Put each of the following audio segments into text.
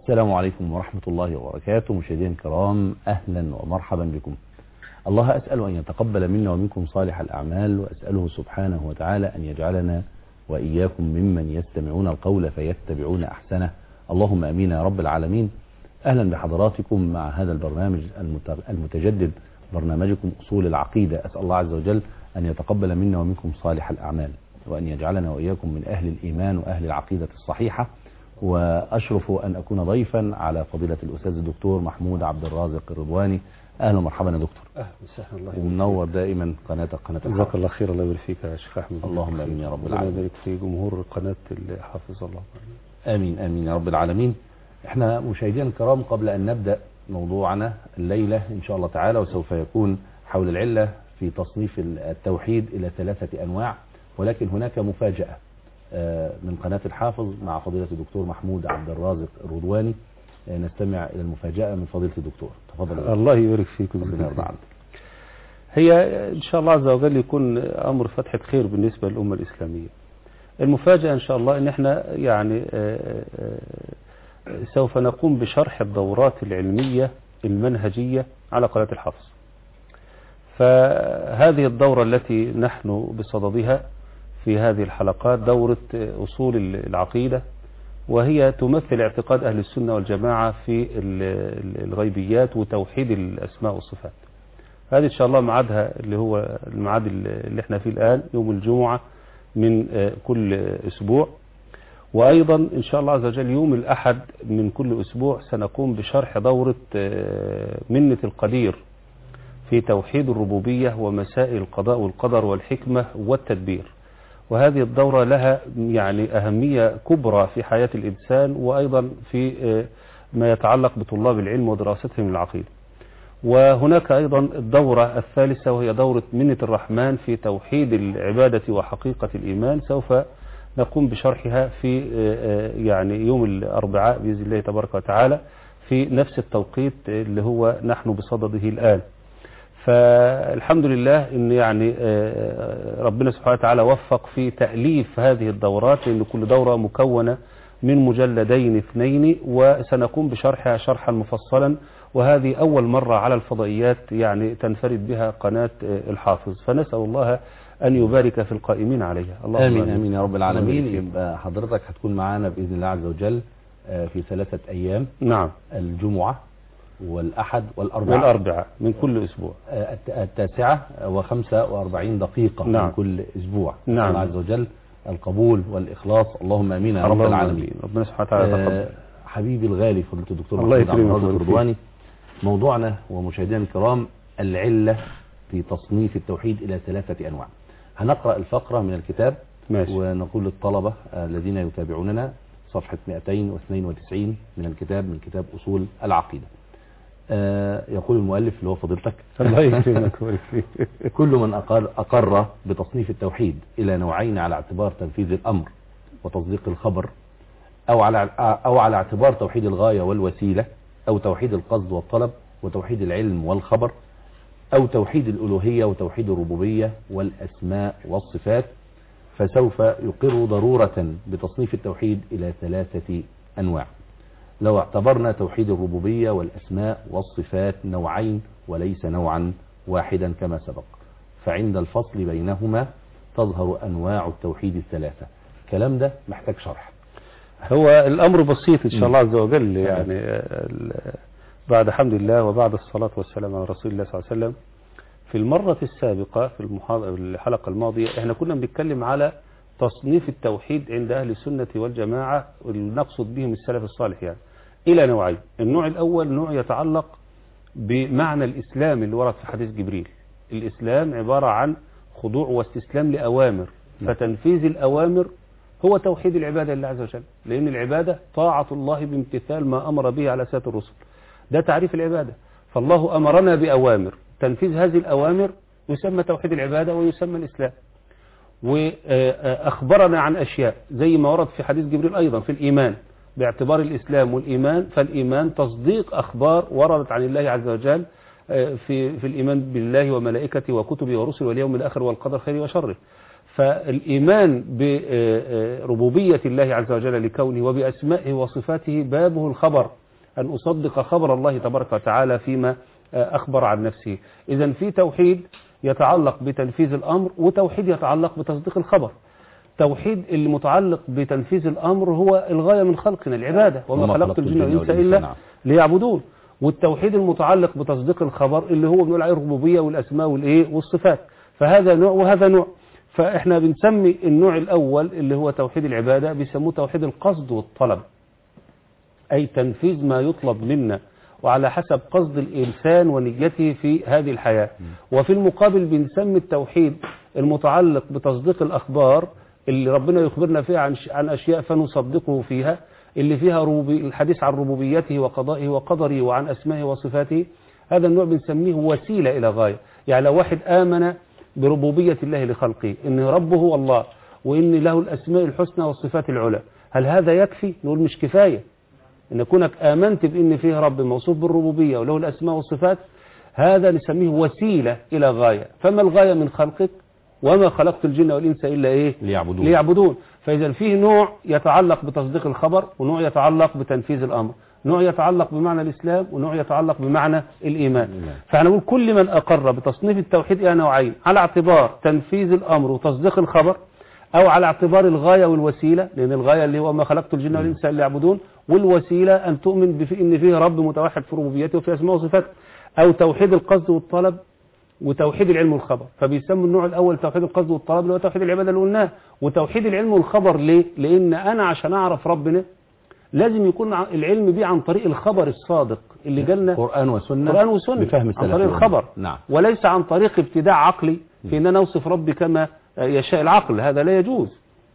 السلام عليكم ورحمة الله وبركاته مشاهدينا الكرام أهلا ومرحبا بكم الله أسأل أن يتقبل منا ومنكم صالح الأعمال وأسأله سبحانه وتعالى أن يجعلنا وإياكم ممن يستمعون القول فيتبعون أحسنه اللهم أمين يا رب العالمين أهلا بحضراتكم مع هذا البرنامج المتجدد برنامجكم أصول العقيدة أسأل الله عز وجل أن يتقبل منا ومنكم صالح الأعمال وأن يجعلنا وإياكم من أهل الإيمان وأهل العقيدة الصحيحة وأشرف أن أكون ضيفا على فضيلة الأستاذ الدكتور محمود عبد الرازق الرضواني أهلا ومرحبا يا دكتور اهلا وسهلا الله ومنور دائما قناتك قناة جزاك الحق الله خير الله يبارك فيك يا شيخ احمد اللهم آمين يا رب ربنا العالمين. يبارك في جمهور قناه اللي حافظ الله آمين آمين يا رب العالمين احنا مشاهدينا الكرام قبل أن نبدأ موضوعنا الليلة إن شاء الله تعالى وسوف يكون حول العلة في تصنيف التوحيد إلى ثلاثة أنواع ولكن هناك مفاجأة آه، من قناة الحافظ مع فضيلة الدكتور محمود عبد الرازق الرضواني آه، نستمع إلى المفاجأة من فضيلة الدكتور تفضل يا دكتور. الله يبارك فيك ربنا ويجزيك يرضى خير. عنك هي ان شاء الله عز وجل يكون امر فتحه خير بالنسبه للامه الاسلاميه المفاجاه ان شاء الله ان احنا يعني آه، آه، سوف نقوم بشرح الدورات العلميه المنهجيه على قناه الحافظ فهذه الدورة التي نحن بصددها في هذه الحلقات دورة أصول العقيدة وهي تمثل اعتقاد أهل السنة والجماعة في ال- ال- الغيبيات وتوحيد الأسماء والصفات هذه إن شاء الله ميعادها اللي هو الميعاد اللي احنا فيه الآن يوم الجمعة من آه، كل أسبوع وأيضا إن شاء الله عز وجل يوم الأحد من كل أسبوع سنقوم بشرح دورة آه، منة القدير في توحيد الربوبية ومسائل القضاء والقدر والحكمة والتدبير وهذه الدورة لها يعني أهمية كبرى في حياة الإنسان وأيضا في آه، ما يتعلق بطلاب العلم ودراستهم للعقيدة وهناك أيضا الدورة الثالثة وهي دورة منة الرحمن في توحيد العبادة وحقيقة الإيمان سوف نقوم بشرحها في آه، آه، يعني يوم الأربعاء بإذن الله تبارك وتعالى في نفس التوقيت اللي هو نحن بصدده الآن فالحمد لله ان يعني آه، ربنا سبحانه وتعالى وفق في تأليف هذه الدورات لان كل دورة مكونة من مجلدين اثنين وسنقوم بشرحها شرحا مفصلا وهذه أول مرة على الفضائيات يعني تنفرد بها قناة آه، الحافظ فنسأل الله أن يبارك في القائمين عليها اللهم آمين آمين يا رب العالمين الله يبارك يبقى حضرتك هتكون معانا بإذن الله عز وجل آه، في ثلاثة أيام نعم الجمعة والأحد والأربعاء والأربعاء من كل أسبوع آه، الت- التاسعة وخمسة وأربعين دقيقة نعم. من كل أسبوع نعم. الله عز وجل القبول والإخلاص اللهم أمين يا رب اللهم العالمين آمين. ربنا سبحانه وتعالى آه، يتقبل حبيبي الغالي فضيلة الدكتور الله محمود عبد يكرمك الرازق ويبارك فيك. الرضواني موضوعنا ومشاهدينا الكرام العلة في تصنيف التوحيد إلى ثلاثة أنواع هنقرأ الفقرة من الكتاب ماشي ونقول للطلبة آه، الذين يتابعوننا صفحة 292 من الكتاب من كتاب أصول العقيدة آه، يقول المؤلف اللي هو فضيلتك الله يكرمك ويبارك فيك كل من أقر, أقر بتصنيف التوحيد إلى نوعين على اعتبار تنفيذ الأمر وتصديق الخبر أو على, أو على اعتبار توحيد الغاية والوسيلة أو توحيد القصد والطلب وتوحيد العلم والخبر أو توحيد الألوهية وتوحيد الربوبية والأسماء والصفات فسوف يقر ضرورة بتصنيف التوحيد إلى ثلاثة أنواع لو اعتبرنا توحيد الربوبية والأسماء والصفات نوعين وليس نوعا واحدا كما سبق فعند الفصل بينهما تظهر أنواع التوحيد الثلاثة الكلام ده محتاج شرح هو الأمر بسيط إن شاء مم. الله عز وجل يعني آه، ال- بعد حمد الله وبعد الصلاة والسلام على رسول الله صلى الله عليه وسلم في المرة السابقة في المحاضرة الحلقة الماضية احنا كنا بنتكلم على تصنيف التوحيد عند أهل السنة والجماعة اللي نقصد بهم السلف الصالح يعني إلى نوعين النوع الأول نوع يتعلق بمعنى الإسلام اللي ورد في حديث جبريل الإسلام عبارة عن خضوع واستسلام لأوامر نعم. فتنفيذ الأوامر هو توحيد العبادة لله عز وجل لأن العبادة طاعة الله بامتثال ما أمر به على سات الرسل ده تعريف العبادة فالله أمرنا بأوامر تنفيذ هذه الأوامر يسمى توحيد العبادة ويسمى الإسلام وأخبرنا عن أشياء زي ما ورد في حديث جبريل أيضا في الإيمان باعتبار الإسلام والإيمان فالإيمان تصديق أخبار وردت عن الله عز وجل آه، في في الإيمان بالله وملائكته وكتبه ورسله واليوم الآخر والقدر خيره وشره فالإيمان بربوبية الله عز وجل لكونه وبأسمائه وصفاته بابه الخبر أن أصدق خبر الله تبارك وتعالى فيما أخبر عن نفسه إذا في توحيد يتعلق بتنفيذ الأمر وتوحيد يتعلق بتصديق الخبر توحيد اللي متعلق بتنفيذ الأمر هو الغاية من خلقنا العبادة وما خلقت الجن والإنس إلا نعم. ليعبدون والتوحيد المتعلق بتصديق الخبر اللي هو بنقول عليه الربوبية والأسماء والإيه والصفات فهذا نوع وهذا نوع فإحنا بنسمي النوع الأول اللي هو توحيد العبادة بيسموه توحيد القصد والطلب أي تنفيذ ما يطلب منا وعلى حسب قصد الإنسان ونيته في هذه الحياة وفي المقابل بنسمي التوحيد المتعلق بتصديق الأخبار اللي ربنا يخبرنا فيها عن عن أشياء فنصدقه فيها اللي فيها ربوبي الحديث عن ربوبيته وقضائه وقدره وعن أسمائه وصفاته هذا النوع بنسميه وسيلة إلى غاية يعني لو واحد آمن بربوبية الله لخلقه إن ربه هو الله وإن له الأسماء الحسنى والصفات العلى هل هذا يكفي؟ نقول مش كفاية إن كونك آمنت بإن فيه رب موصوف بالربوبية وله الأسماء والصفات هذا نسميه وسيلة إلى غاية فما الغاية من خلقك وما خلقت الجن والإنس إلا إيه ليعبدون ليعبدون فإذا فيه نوع يتعلق بتصديق الخبر ونوع يتعلق بتنفيذ الأمر نوع يتعلق بمعنى الإسلام ونوع يتعلق بمعنى الإيمان الإيمان. فاحنا نقول كل من أقر بتصنيف التوحيد إلى نوعين على اعتبار تنفيذ الأمر وتصديق الخبر أو على اعتبار الغاية والوسيلة لأن الغاية اللي هو ما خلقت الجن والإنس إلا ليعبدون والوسيلة أن تؤمن بف- إن فيه رب متوحد في ربوبيته وفي أسماء وصفاته أو توحيد القصد والطلب وتوحيد العلم والخبر فبيسموا النوع الأول توحيد القصد والطلب اللي هو توحيد العبادة اللي قلناه وتوحيد العلم والخبر ليه؟ لأن أنا عشان أعرف ربنا لازم يكون ع- العلم بيه عن طريق الخبر الصادق اللي جالنا قرآن وسنة قرآن وسنة بفهم عن السلف طريق والأمة. الخبر نعم وليس عن طريق ابتداع عقلي في ان انا اوصف ربي كما يشاء العقل هذا لا يجوز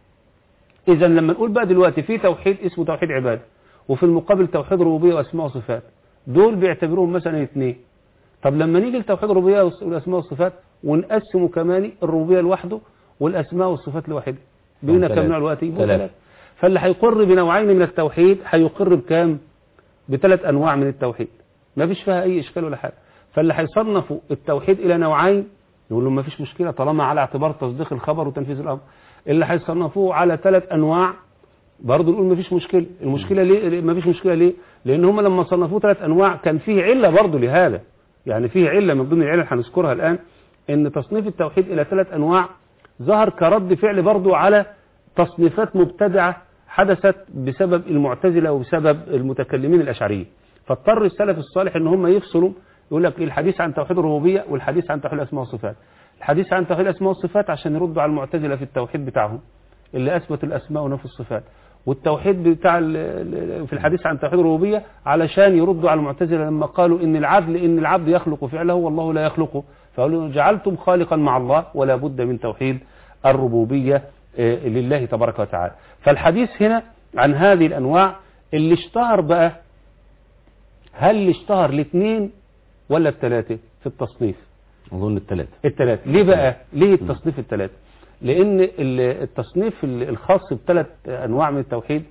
اذا لما نقول بقى دلوقتي في توحيد اسمه توحيد عباده وفي المقابل توحيد ربوبيه واسماء وصفات دول بيعتبروهم مثلا اثنين طب لما نيجي لتوحيد الربوبيه والاسماء والصفات ونقسمه كمان الربوبيه لوحده والاسماء والصفات لوحده بينا ثلاثة. كم نوع دلوقتي يبقوا ثلاثة. ثلاثة فاللي هيقر بنوعين من التوحيد هيقر بكام بثلاث انواع من التوحيد ما فيش فيها اي اشكال ولا حاجه فاللي هيصنفوا التوحيد الى نوعين يقول لهم ما فيش مشكله طالما على اعتبار تصديق الخبر وتنفيذ الامر اللي هيصنفوه على ثلاث انواع برضه نقول ما فيش مشكله المشكله ليه ما فيش مشكله ليه لان هم لما صنفوه ثلاث انواع كان فيه عله برضه لهذا يعني فيه عله من ضمن العلل اللي هنذكرها الان ان تصنيف التوحيد الى ثلاث انواع ظهر كرد فعل برضه على تصنيفات مبتدعه حدثت بسبب المعتزله وبسبب المتكلمين الاشعريين فاضطر السلف الصالح ان هم يفصلوا يقول لك الحديث عن توحيد الربوبيه والحديث عن توحيد الاسماء والصفات الحديث عن توحيد الاسماء والصفات عشان يردوا على المعتزله في التوحيد بتاعهم اللي اثبت الاسماء ونفي الصفات والتوحيد بتاع ال- ال- في الحديث عن توحيد الربوبيه علشان يردوا على المعتزله لما قالوا ان العدل ان العبد يخلق فعله والله لا يخلقه فقالوا جعلتم خالقا مع الله ولا بد من توحيد الربوبيه آه، لله تبارك وتعالى فالحديث هنا عن هذه الانواع اللي اشتهر بقى هل اللي اشتهر الاثنين ولا الثلاثه في التصنيف أظن الثلاثة الثلاثة ليه بقى ليه التصنيف الثلاثة لان ال- التصنيف ال- الخاص بثلاث انواع من التوحيد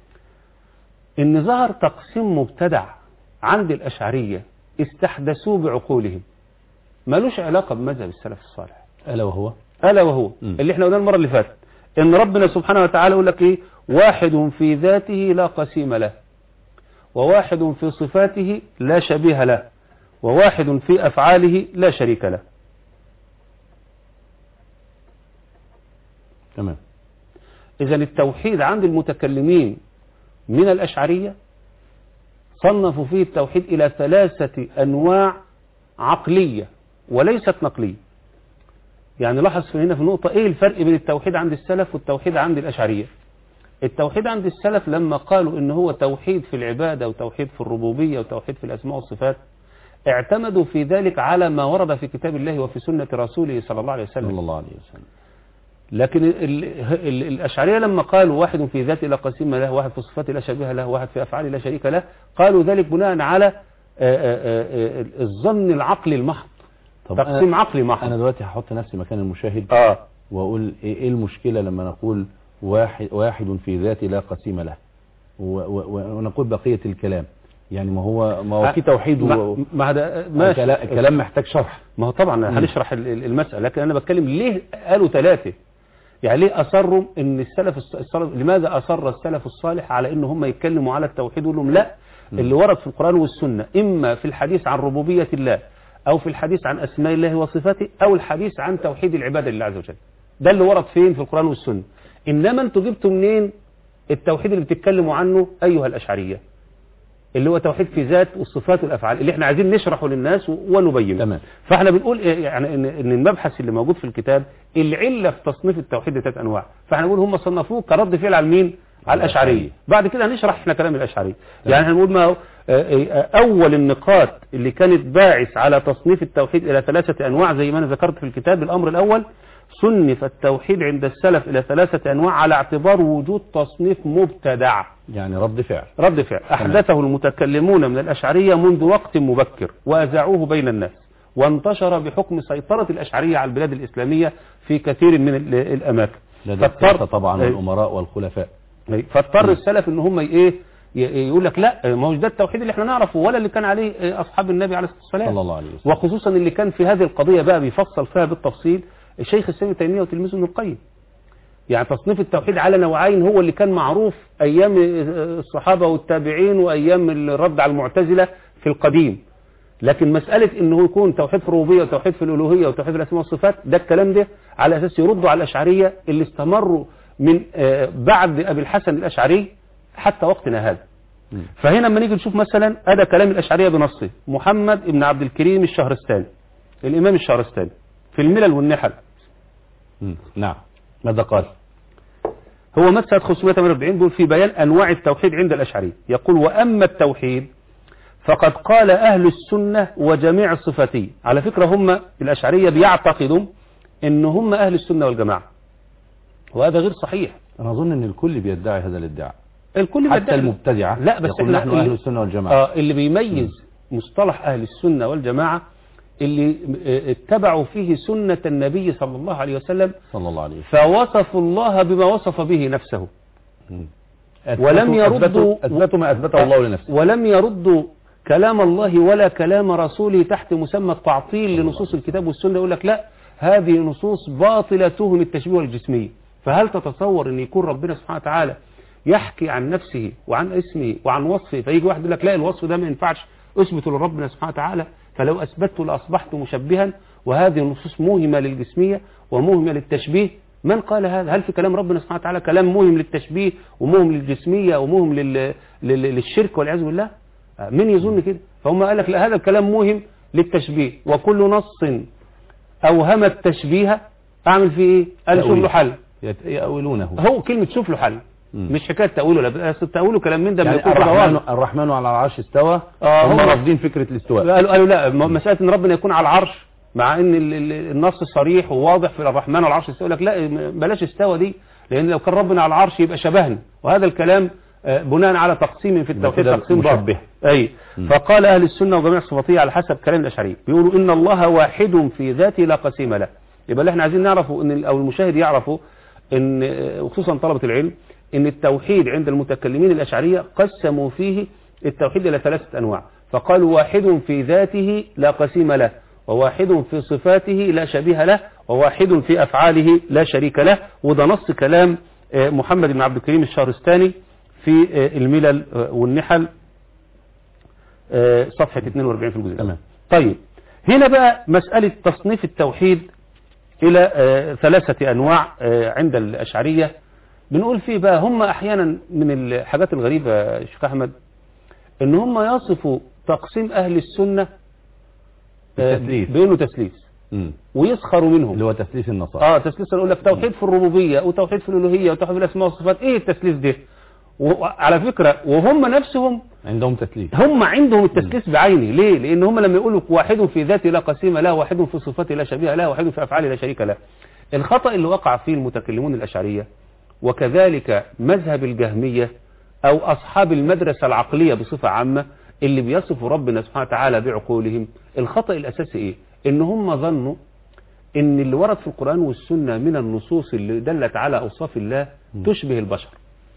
ان ظهر تقسيم مبتدع عند الاشعرية استحدثوه بعقولهم ملوش علاقة بمذهب السلف الصالح ألا وهو الا وهو مم. اللي احنا قلناه المرة اللي فاتت ان ربنا سبحانه وتعالى يقول لك ايه واحد في ذاته لا قسيم له وواحد في صفاته لا شبيه له وواحد في افعاله لا شريك له تمام إذا التوحيد عند المتكلمين من الأشعرية صنفوا فيه التوحيد إلى ثلاثة أنواع عقلية وليست نقلية يعني لاحظ في هنا في نقطة إيه الفرق بين التوحيد عند السلف والتوحيد عند الأشعرية التوحيد عند السلف لما قالوا إن هو توحيد في العبادة وتوحيد في الربوبية وتوحيد في الأسماء والصفات اعتمدوا في ذلك على ما ورد في كتاب الله وفي سنة رسوله صلى الله عليه وسلم صلى الله عليه وسلم لكن ال ال الأشعرية لما قالوا واحد في ذاته لا قسيم له واحد في صفاته لا شبيه له واحد في أفعاله لا شريك له قالوا ذلك بناء على آه، آه، آه، الظن العقلي المحض طب تقسيم أنا, عقلي محض أنا دلوقتي هحط نفسي مكان المشاهد اه وأقول إيه إيه المشكلة لما نقول واحد, واحد في ذاته لا قسيم له و- و- ونقول بقية الكلام يعني ما هو ما هو في توحيد و- ما- ما هذا ماشي الكلا- الكلام محتاج شرح ما هو طبعا هنشرح ال- ال- المسألة لكن أنا بتكلم ليه قالوا ثلاثة يعني ليه اصروا ان السلف الص- السلف لماذا اصر السلف الصالح على ان هم يتكلموا على التوحيد ويقول لهم لا اللي ورد في القران والسنه اما في الحديث عن ربوبيه الله او في الحديث عن اسماء الله وصفاته او الحديث عن توحيد العباده لله عز وجل ده اللي ورد فين في القران والسنه انما انتوا جبتوا منين التوحيد اللي بتتكلموا عنه ايها الاشعريه اللي هو توحيد في ذات والصفات والافعال اللي احنا عايزين نشرحه للناس و- ونبينه تمام. فاحنا بنقول إيه يعني ان ان المبحث اللي موجود في الكتاب العله في تصنيف التوحيد لثلاث انواع فاحنا نقول هم صنفوه كرد فعل على مين على الاشعريه بعد كده هنشرح احنا كلام الاشعريه يعني هنقول ما هو آه، آه، اول النقاط اللي كانت باعث على تصنيف التوحيد الى ثلاثه انواع زي ما انا ذكرت في الكتاب الامر الاول صنف التوحيد عند السلف الى ثلاثه انواع على اعتبار وجود تصنيف مبتدع يعني رد فعل رد فعل أحدثه المتكلمون من الأشعرية منذ وقت مبكر وأذاعوه بين الناس وانتشر بحكم سيطرة الأشعرية على البلاد الإسلامية في كثير من ال- الأماكن ده ده فاضطر- السياسة طبعا أي. والأمراء والخلفاء أي. فاضطر السلف ان هم ايه ي- يقول لك لا ما هوش ده التوحيد اللي احنا نعرفه ولا اللي كان عليه إيه، اصحاب النبي عليه الصلاه والسلام صلى الله عليه وسلم وخصوصا اللي كان في هذه القضيه بقى بيفصل فيها بالتفصيل الشيخ السامي ابن تيميه وتلميذه ابن القيم يعني تصنيف التوحيد على نوعين هو اللي كان معروف ايام الصحابه والتابعين وايام الرد على المعتزله في القديم لكن مساله انه يكون توحيد في الربوبيه وتوحيد في الالوهيه وتوحيد في الاسماء والصفات ده الكلام ده على اساس يردوا على الاشعريه اللي استمروا من آه، بعد ابي الحسن الاشعري حتى وقتنا هذا مم. فهنا لما نيجي نشوف مثلا ادى كلام الاشعريه بنصه محمد بن عبد الكريم الشهرستاني الامام الشهرستاني في الملل والنحل مم. نعم ماذا قال هو مات سنة 548 بيقول في بيان أنواع التوحيد عند الأشعري يقول وأما التوحيد فقد قال أهل السنة وجميع الصفاتي على فكرة هم الأشعرية بيعتقدوا أن هم أهل السنة والجماعة وهذا غير صحيح أنا أظن أن الكل بيدعي هذا الادعاء الكل حتى بيدعي- المبتدعة لا بس يقول إحنا- نحن اللي- أهل السنة والجماعة آه اللي بيميز مصطلح أهل السنة والجماعة اللي آه، اتبعوا فيه سنة النبي صلى الله عليه وسلم صلى الله عليه وسلم فوصفوا الله بما وصف به نفسه مم. ولم أثبتوا- يردوا أثبتوا- أثبتوا ما أثبته الله لنفسه ولم يردوا كلام الله ولا كلام رسوله تحت مسمى التعطيل لنصوص الكتاب والسنة يقول لك لا هذه نصوص باطلة تهم التشبيه والجسمية فهل تتصور ان يكون ربنا سبحانه وتعالى يحكي عن نفسه وعن اسمه وعن وصفه فيجي واحد يقول لك لا الوصف ده ما ينفعش اثبته لربنا سبحانه وتعالى فلو اثبته لاصبحت مشبها وهذه النصوص موهمة للجسمية وموهمة للتشبيه من قال هذا هل في كلام ربنا سبحانه وتعالى كلام موهم للتشبيه وموهم للجسمية وموهم لل... لل... للشرك والعياذ بالله آه، مين يظن كده فهم قال لك لا هذا الكلام موهم للتشبيه وكل نص اوهم التشبيه اعمل فيه ايه قال شوف له حل يت- يأولونه هو كلمة شوف له حل مم. مش حكاية تأويله لا بس تأويله كلام من ده يعني بيكون الرحمن, رواق. الرحمن على العرش استوى آه، هم هم- رافضين فكرة الاستواء قالوا قالوا لا م- مسألة ان ربنا يكون على العرش مع ان ال- ال- النص صريح وواضح في الرحمن على العرش استوى لك لا م- بلاش استوى دي لان لو كان ربنا على العرش يبقى شبهنا وهذا الكلام آه، بناء على تقسيم في التوحيد كده تقسيم مشبه. باطل. اي مم. فقال اهل السنه وجميع الصفاتيه على حسب كلام الاشعري بيقولوا ان الله واحد في ذاته لا قسيم له يبقى اللي احنا عايزين نعرفه ان ال- او المشاهد يعرفه ان آه، وخصوصا طلبه العلم ان التوحيد عند المتكلمين الاشعريه قسموا فيه التوحيد الى ثلاثه انواع فقالوا واحد في ذاته لا قسيم له وواحد في صفاته لا شبيه له وواحد في افعاله لا شريك له وده نص كلام آه، محمد بن عبد الكريم الشهرستاني في آه، الملل آه، والنحل آه، صفحة 42 في الجزء تمام. طيب هنا بقى مسألة تصنيف التوحيد إلى آه، ثلاثة أنواع آه، عند الأشعرية بنقول فيه بقى هم أحيانا من الحاجات الغريبة يا شيخ أحمد إن هم يصفوا تقسيم أهل السنة آه، بالتثليث. بأنه تسليس مم. ويسخروا منهم اللي هو تسليس النصارى اه تسليس يقول لك توحيد في الربوبيه وتوحيد في الالوهيه وتوحيد في الاسماء والصفات ايه التسليس ده وعلى فكره وهم نفسهم عندهم تسليس هم عندهم التسليس بعينه ليه لان هم لما يقولوا واحد في ذاته لا قسيم له واحد في صفاته لا شبيه له واحد في افعاله لا شريك له الخطا اللي وقع فيه المتكلمون الاشعريه وكذلك مذهب الجهميه او اصحاب المدرسه العقليه بصفه عامه اللي بيصفوا ربنا سبحانه وتعالى بعقولهم الخطا الاساسي ايه ان هم ظنوا ان اللي ورد في القرآن والسنة من النصوص اللي دلت على اوصاف الله تشبه البشر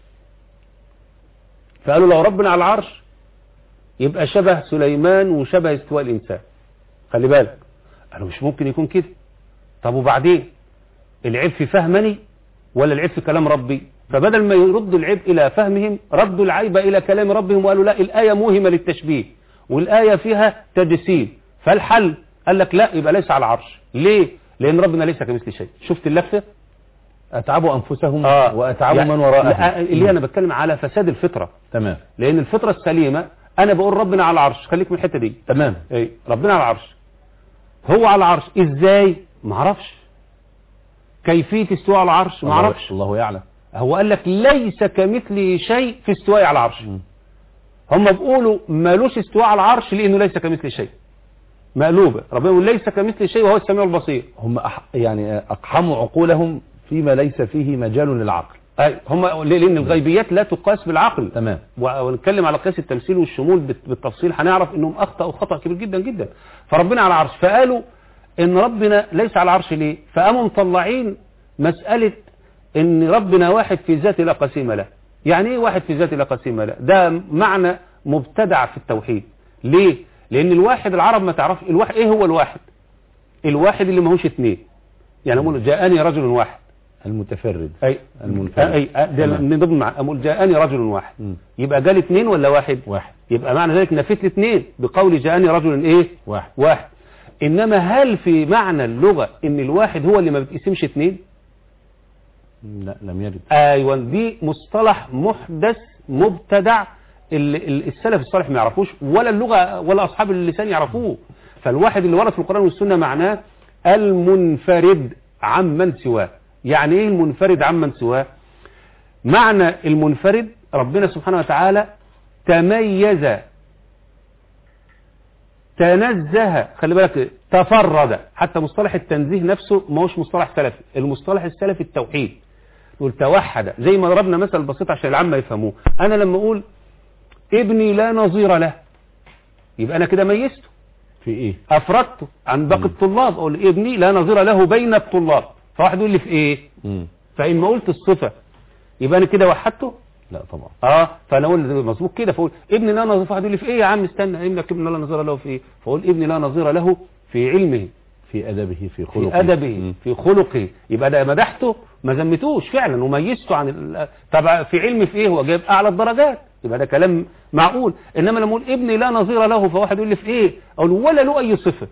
فقالوا لو ربنا على العرش يبقى شبه سليمان وشبه استواء الانسان خلي بالك قالوا مش ممكن يكون كده طب وبعدين العيب في فهمني ولا العيب في كلام ربي فبدل ما يردوا العيب إلى فهمهم ردوا العيب إلى كلام ربهم وقالوا لا الآية موهمة للتشبيه والآية فيها تجسيم فالحل قال لك لا يبقى ليس على العرش ليه لأن ربنا ليس كمثل شيء شفت اللفة اتعبوا انفسهم آه. واتعبوا يعني من وراءهم لا، اللي أنا بتكلم على فساد الفطرة تمام لأن الفطرة السليمة أنا بقول ربنا على العرش خليك من الحتة دي تمام ايه ربنا على العرش هو على العرش ازاي ما اعرفش كيفيه استواء على العرش ما الله- اعرفش الله يعلم هو قال لك ليس كمثله شيء في استواء على العرش مم. هم بيقولوا مالوش استواء على العرش لانه ليس كمثله شيء مقلوبه ربنا يقول ليس كمثله شيء وهو السميع البصير هم أح... يعني اقحموا عقولهم فيما ليس فيه مجال للعقل أي هم لان الغيبيات لا تقاس بالعقل تمام و- ونتكلم على قياس التمثيل والشمول بالت- بالتفصيل هنعرف انهم اخطاوا خطا كبير جدا جدا فربنا على العرش فقالوا ان ربنا ليس على العرش ليه فقاموا مطلعين مساله ان ربنا واحد في ذاته لا قسيم له يعني ايه واحد في ذاته لا قسيم له ده معنى مبتدع في التوحيد ليه لان الواحد العرب ما تعرفش الواحد ايه هو الواحد الواحد اللي ماهوش اتنين يعني اقول جاءني رجل واحد المتفرد اي المنفرد. اي ده تمام. من ضمن مع اقول جاءني رجل واحد مم. يبقى جالي اثنين ولا واحد واحد يبقى معنى ذلك نفيت الاثنين بقول جاءني رجل ايه واحد واحد انما هل في معنى اللغة ان الواحد هو اللي ما بتقسمش اثنين لا لم يرد ايوه دي مصطلح محدث مبتدع ال- ال- السلف الصالح ما يعرفوش ولا اللغة ولا اصحاب اللسان يعرفوه فالواحد اللي ورد في القرآن والسنة معناه المنفرد عمن سواه يعني ايه المنفرد عمن سواه معنى المنفرد ربنا سبحانه وتعالى تميز تنزه خلي بالك تفرد حتى مصطلح التنزيه نفسه ما هوش مصطلح سلفي المصطلح السلفي التوحيد نقول توحد زي ما ضربنا مثل بسيط عشان العامة يفهموه انا لما اقول ابني لا نظير له يبقى انا كده ميزته في ايه افردته عن باقي الطلاب اقول ابني لا نظير له بين الطلاب فواحد يقول لي في ايه مم. فان ما قلت الصفة يبقى انا كده وحدته لا طبعا اه فانا اقول مظبوط كده فاقول ابني لا نظير فواحد يقول لي في ايه يا عم استنى ابنك ابن لا نظير له في ايه فاقول ابني لا نظير له في علمه في ادبه في خلقه في ادبه مم. في خلقه يبقى ده مدحته ما ذمتوش فعلا وميزته عن ال- طب في علم في ايه هو جايب اعلى الدرجات يبقى ده كلام معقول انما لما اقول ابني لا نظير له فواحد يقول لي في ايه اقول ولا له اي صفه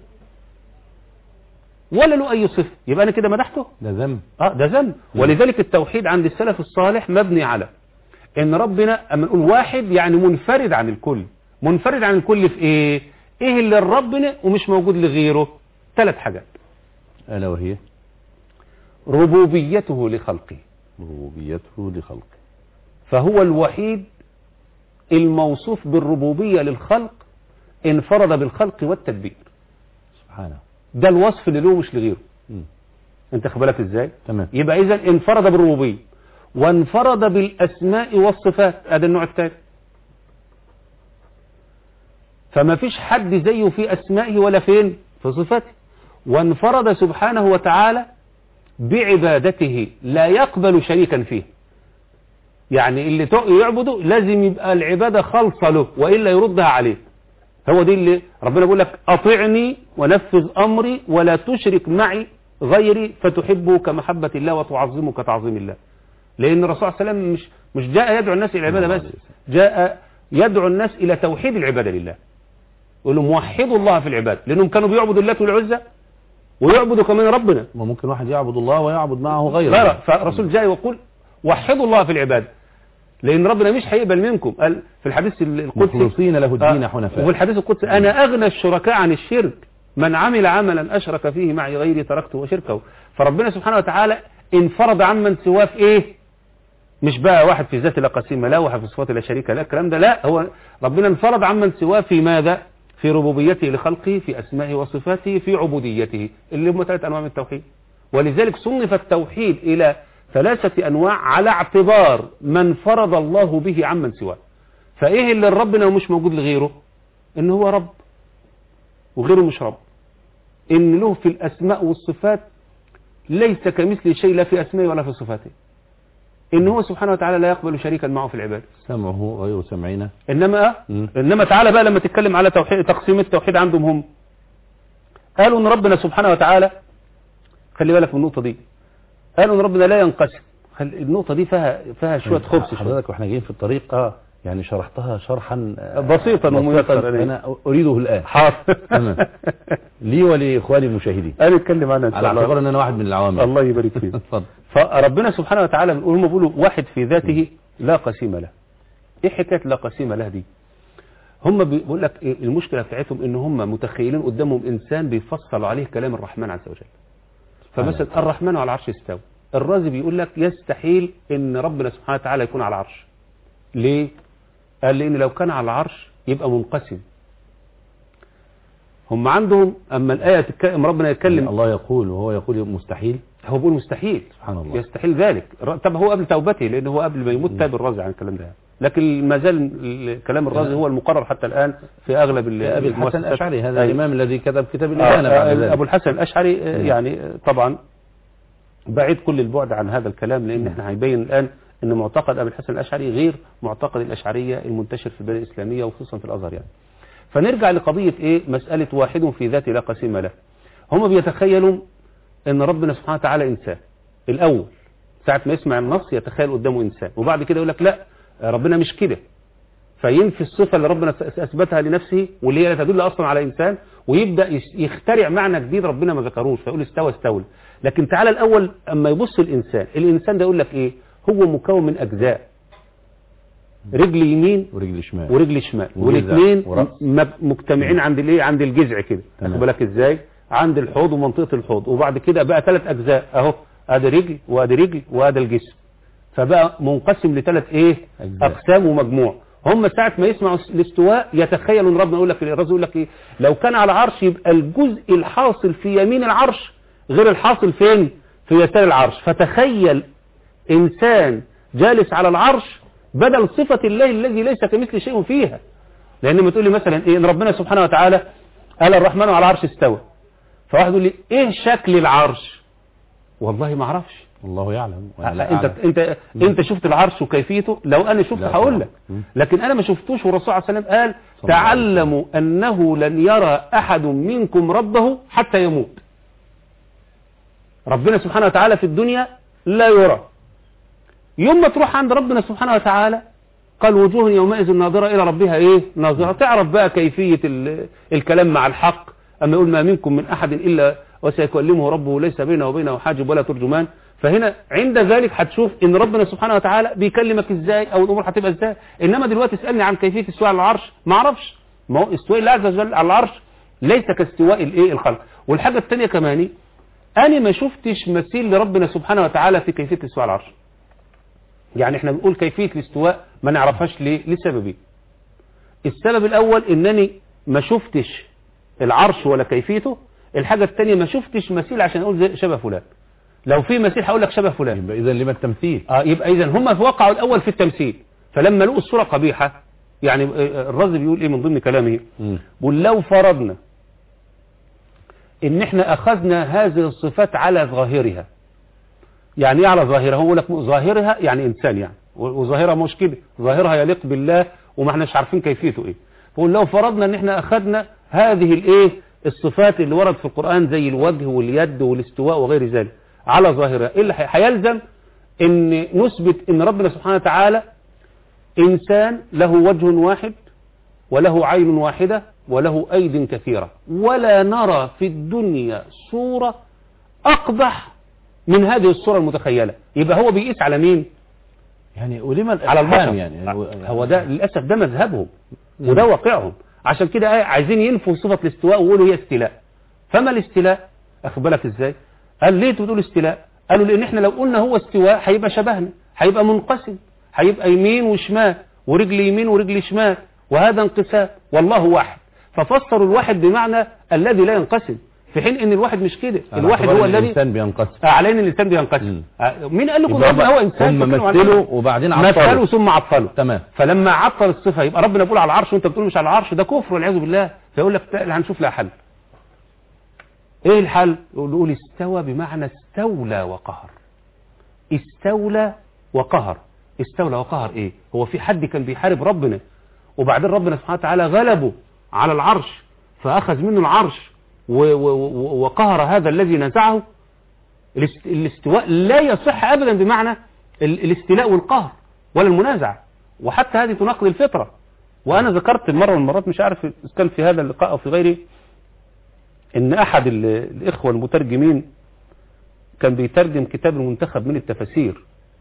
ولا له اي صفه يبقى انا كده مدحته ده ذنب اه ده ذنب ولذلك التوحيد عند السلف الصالح مبني على ان ربنا اما نقول واحد يعني منفرد عن الكل منفرد عن الكل في ايه ايه اللي لربنا ومش موجود لغيره ثلاث حاجات الا وهي ربوبيته لخلقه ربوبيته لخلقه فهو الوحيد الموصوف بالربوبية للخلق انفرد بالخلق والتدبير سبحانه ده الوصف اللي له مش لغيره مم. انت خبالك ازاي تمام يبقى اذا انفرد بالربوبية وانفرد بالاسماء والصفات هذا النوع الثاني فما فيش حد زيه في اسمائه ولا فين في صفاته وانفرد سبحانه وتعالى بعبادته لا يقبل شريكا فيه يعني اللي تق- يعبده لازم يبقى العبادة خالصة له وإلا يردها عليه هو دي اللي ربنا بيقول لك أطعني ونفذ أمري ولا تشرك معي غيري فتحبه كمحبة الله وتعظمه كتعظيم الله لأن الرسول صلى الله عليه وسلم مش مش جاء يدعو الناس إلى العبادة بس جاء يدعو الناس إلى توحيد العبادة لله يقول لهم وحدوا الله في العبادة لأنهم كانوا بيعبدوا اللات والعزى ويعبدوا كمان ربنا وممكن واحد يعبد الله ويعبد معه غيره غيره فالرسول جاي ويقول وحدوا الله في العبادة لأن ربنا مش هيقبل منكم قال في الحديث القدسي مخلصين له الدين آه، حنفاء وفي الحديث القدسي أنا أغنى الشركاء عن الشرك من عمل عملا أشرك فيه معي غيري تركته وشركه فربنا سبحانه وتعالى انفرد عمن سواه في إيه مش بقى واحد في ذات لا قسيم لا واحد في صفات لا شريك لا الكلام ده لا هو ربنا انفرد عمن سواه في ماذا في ربوبيته لخلقه في أسمائه وصفاته في عبوديته اللي هم ثلاث أنواع من التوحيد ولذلك صنف التوحيد إلى ثلاثة أنواع على اعتبار من فرض الله به عمن سواه فإيه اللي ربنا ومش موجود لغيره إن هو رب وغيره مش رب إن له في الأسماء والصفات ليس كمثل شيء لا في أسمائه ولا في صفاته إن هو سبحانه وتعالى لا يقبل شريكا معه في العبادة سمعه غير سمعنا إنما مم. إنما تعالى بقى لما تتكلم على توحيد تقسيم التوحيد عندهم هم قالوا إن ربنا سبحانه وتعالى خلي بالك من النقطة دي قالوا إن ربنا لا ينقسم خل- النقطة دي فيها فيها شوية خبز شوية حضرتك واحنا جايين في الطريق اه يعني شرحتها شرحا آه، بسيطا وميسرا. انا اريده الان حاضر تمام. لي ولاخواني المشاهدين انا اتكلم عنها ان شاء على الله اعتبار ان انا واحد من العوامل الله يبارك فيك اتفضل فربنا سبحانه وتعالى بيقول- هم بيقولوا واحد في ذاته لا قسيم له ايه حكايه لا قسيم له دي هم بيقول لك إيه المشكله بتاعتهم ان هم متخيلين قدامهم انسان بيفصلوا عليه كلام الرحمن عز وجل فمثلا الرحمن على العرش استوى الرازي بيقول لك يستحيل ان ربنا سبحانه وتعالى يكون على العرش ليه قال لان لو كان على العرش يبقى منقسم هم عندهم اما الايه تتكلم ربنا يتكلم الله يقول وهو يقول مستحيل هو بيقول مستحيل سبحان الله يستحيل ذلك ر- طب هو قبل توبته لأنه هو قبل ما يموت تاب الرازي عن الكلام ده لكن ما زال ال- كلام الرازي هو المقرر حتى الآن في أغلب ال- ابي الحسن المؤسسات. الاشعري هذا أيوة. الامام الذي كتب كتاب آه، الابانه بعد آه، ذلك أبو الحسن الأشعري آه، نعم. يعني آه، طبعا بعيد كل البعد عن هذا الكلام لأن احنا هيبين الآن أن معتقد أبي الحسن الأشعري غير معتقد الأشعرية المنتشر في البلاد الإسلامية وخصوصا في الأزهر يعني فنرجع لقضية إيه مسألة واحد في ذاته لا قسيم له هم بيتخيلوا أن ربنا سبحانه وتعالى إنسان الأول ساعة ما يسمع النص يتخيل قدامه إنسان وبعد كده يقول لك لا ربنا مش كده فينفي الصفة اللي ربنا أثبتها لنفسه واللي هي لا تدل أصلا على إنسان ويبدأ يس- يخترع معنى جديد ربنا ما ذكروش فيقول استوى استولى لكن تعالى الأول أما يبص الإنسان الإنسان ده يقول لك إيه هو مكون من أجزاء رجل يمين ورجل شمال ورجل شمال وجذع والاثنين ورأس. م- مجتمعين عند الايه عند الجذع كده تمام. واخد بالك ازاي عند الحوض ومنطقه الحوض وبعد كده بقى ثلاث اجزاء اهو ادي رجل وادي رجل وادي الجسم فبقى منقسم لثلاث ايه أجزاء. اقسام ومجموع هم ساعة ما يسمعوا الاستواء يتخيلوا ان ربنا يقول لك الرازي يقول لك ايه لو كان على العرش يبقى الجزء الحاصل في يمين العرش غير الحاصل فين في يسار العرش فتخيل انسان جالس على العرش بدل صفة الله الذي ليس كمثل شيء فيها لان ما تقول لي مثلا ايه ان ربنا سبحانه وتعالى قال الرحمن على العرش استوى فواحد يقول لي ايه شكل العرش والله ما اعرفش الله يعلم وأنا لا انت أعلم. انت انت شفت العرش وكيفيته لو انا شفت لا هقول طبعا. لك مم. لكن انا ما شفتوش والرسول عليه الصلاه والسلام قال صلى الله عليه وسلم. تعلموا انه لن يرى احد منكم ربه حتى يموت ربنا سبحانه وتعالى في الدنيا لا يرى يوم ما تروح عند ربنا سبحانه وتعالى قال وجوه يومئذ ناظرة إلى ربها إيه ناظرة تعرف بقى كيفية ال- الكلام مع الحق أما يقول ما منكم من أحد إلا وسيكلمه ربه ليس بينه وبينه حاجب ولا ترجمان فهنا عند ذلك هتشوف ان ربنا سبحانه وتعالى بيكلمك ازاي او الامور هتبقى ازاي انما دلوقتي اسالني عن كيفيه استواء على العرش ما اعرفش ما هو استواء الله عز وجل على العرش ليس كاستواء الايه الخلق والحاجه الثانيه كمان انا ما شفتش مثيل لربنا سبحانه وتعالى في كيفيه استواء على العرش يعني احنا بنقول كيفيه الاستواء ما نعرفهاش ليه لسببين السبب الاول انني ما شفتش العرش ولا كيفيته الحاجه الثانيه ما شفتش مثيل عشان اقول زي شبه فلان لو في مثيل هقول لك شبه فلان يبقى إذا لما التمثيل اه يبقى اذا هم وقعوا الاول في التمثيل فلما لقوا الصوره قبيحه يعني آه، الرازي بيقول ايه من ضمن كلامه مم. بيقول لو فرضنا ان احنا اخذنا هذه الصفات على ظاهرها يعني ايه على ظاهرها هو لك ظاهرها يعني انسان يعني و- وظاهرها مش كده ظاهرها يليق بالله وما احناش عارفين كيفيته ايه بيقول لو فرضنا ان احنا اخذنا هذه الايه الصفات اللي ورد في القرآن زي الوجه واليد والاستواء وغير ذلك على ظاهرها ايه اللي هي- هيلزم ان نثبت ان ربنا سبحانه وتعالى انسان له وجه واحد وله عين واحدة وله أيد كثيرة ولا نرى في الدنيا صورة أقبح من هذه الصورة المتخيلة يبقى هو بيقيس على مين يعني ولما على الإلحام البشر يعني هو ده للأسف ده مذهبهم وده واقعهم عشان كده آه عايزين ينفوا صفة الاستواء ويقولوا هي استيلاء فما الاستيلاء أخد بالك ازاي قال ليه تقولوا استيلاء قالوا لأن احنا لو قلنا هو استواء هيبقى شبهنا هيبقى منقسم هيبقى يمين وشمال ورجل يمين ورجل شمال وهذا انقسام والله واحد ففسروا الواحد بمعنى الذي لا ينقسم في حين ان الواحد مش كده على الواحد اعتبار هو إن الذي الإنسان بينقسم آه، على ان الانسان بينقسم مم. آه، مين قال لكم يبقى ربنا هو انسان هم فكروا عن مثلوا كده. وبعدين مثلوا عطلوا ثم عطلوا تمام فلما عطل الصفه يبقى ربنا بيقول على العرش وانت بتقول مش على العرش ده كفر والعياذ بالله فيقول لك تعال هنشوف لها حل ايه الحل يقول يقول استوى بمعنى استولى وقهر استولى وقهر استولى وقهر ايه هو في حد كان بيحارب ربنا وبعدين ربنا سبحانه وتعالى غلبه على العرش فاخذ منه العرش و- و- و- وقهر هذا الذي نزعه الاست- الاستواء لا يصح ابدا بمعنى ال- الاستيلاء والقهر ولا المنازعة وحتى هذه تناقض الفطرة وأنا ذكرت مرة من المرات مش عارف إذا كان في هذا اللقاء أو في غيره إن أحد ال- الإخوة المترجمين كان بيترجم كتاب المنتخب من التفاسير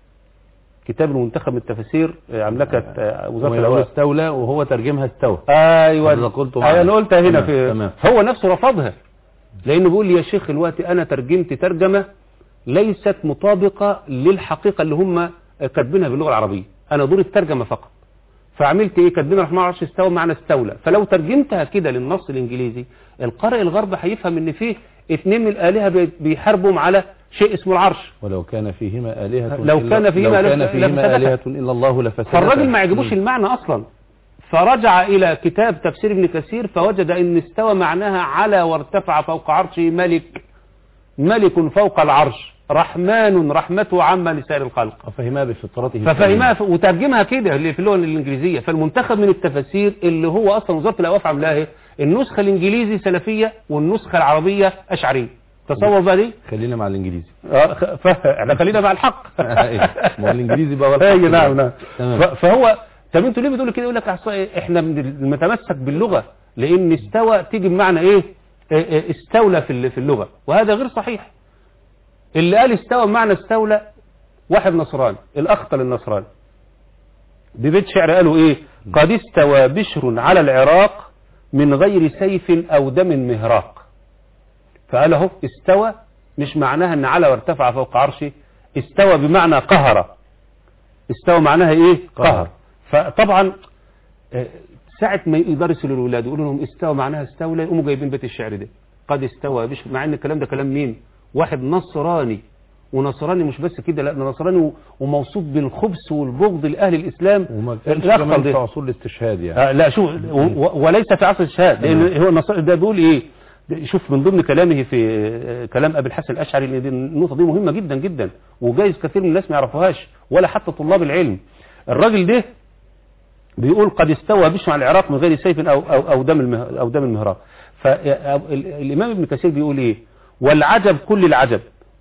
كتاب المنتخب من التفاسير آه، أملكت آه، وزارة وهو الأوقاف استولى وهو ترجمها استوى ايوه هذا قلته أيوة معنا. انا قلتها هنا تمام، في تمام. هو نفسه رفضها لانه بيقول لي يا شيخ الوقت انا ترجمت ترجمه ليست مطابقه للحقيقه اللي هم كاتبينها باللغه العربيه انا دور الترجمه فقط فعملت ايه كاتبين الرحمن على العرش استوى معنى استولى فلو ترجمتها كده للنص الانجليزي القارئ الغرب هيفهم ان فيه اتنين من الالهه بي- بيحاربوا على شيء اسمه العرش ولو كان فيهما آلهة لو إلا- كان فيهما لو كان لف- فيهما لفسدتا. آلهة إلا الله لفسدتا فالراجل ما يعجبوش المعنى اصلا فرجع الى كتاب تفسير ابن كثير فوجد ان استوى معناها على وارتفع فوق عرشه ملك ملك فوق العرش رحمن رحمته عامه لسائر الخلق فهمها بفطرته ففهمها ف- وترجمها كده اللي في اللغه الانجليزيه فالمنتخب من التفاسير اللي هو اصلا وزاره الاوقاف عاملاها ايه النسخه الانجليزي سلفيه والنسخه العربيه اشعريه تصور بقى دي خلينا مع الإنجليزي آه، خ- فاحنا خلينا مع الحق أيوة. ما هو الإنجليزي بقى هو الحق اي بقى. نعم نعم تمام. ف- فهو طب انتوا ليه بتقولوا كده يقول لك أصل احنا بن- بنتمسك باللغه لان استوى تيجي بمعنى ايه اه، اه، استولى في ال- في اللغه وهذا غير صحيح اللي قال استوى بمعنى استولى واحد نصراني الاخطل النصراني ببيت شعر قالوا ايه قد استوى بشر على العراق من غير سيف او دم مهراق فقال اهو استوى مش معناها ان على وارتفع فوق عرشه استوى بمعنى قهر استوى معناها ايه قهر فطبعا آه، ساعة ما يدرسوا للولاد يقولوا لهم استوى معناها استولى يقوموا جايبين بيت الشعر ده قد استوى بش مع ان الكلام ده كلام مين واحد نصراني ونصراني مش بس كده لا ده نصراني و- وموصوف بالخبث والبغض لاهل الاسلام وما كانش الأخطل كمان ده. في عصور الاستشهاد يعني آه لا شوف و- و- وليس في عصر الشهاد لان هو النصارى ده بيقول ايه ده شوف من ضمن كلامه في آه، كلام ابي الحسن الاشعري لأن دي النقطه دي مهمه جدا جدا وجايز كثير من الناس ما يعرفوهاش ولا حتى طلاب العلم الراجل ده بيقول قد استوى بشر على العراق من غير سيف او او او دم المه او دم المهراق فالامام ابن كثير بيقول ايه والعجب كل العجب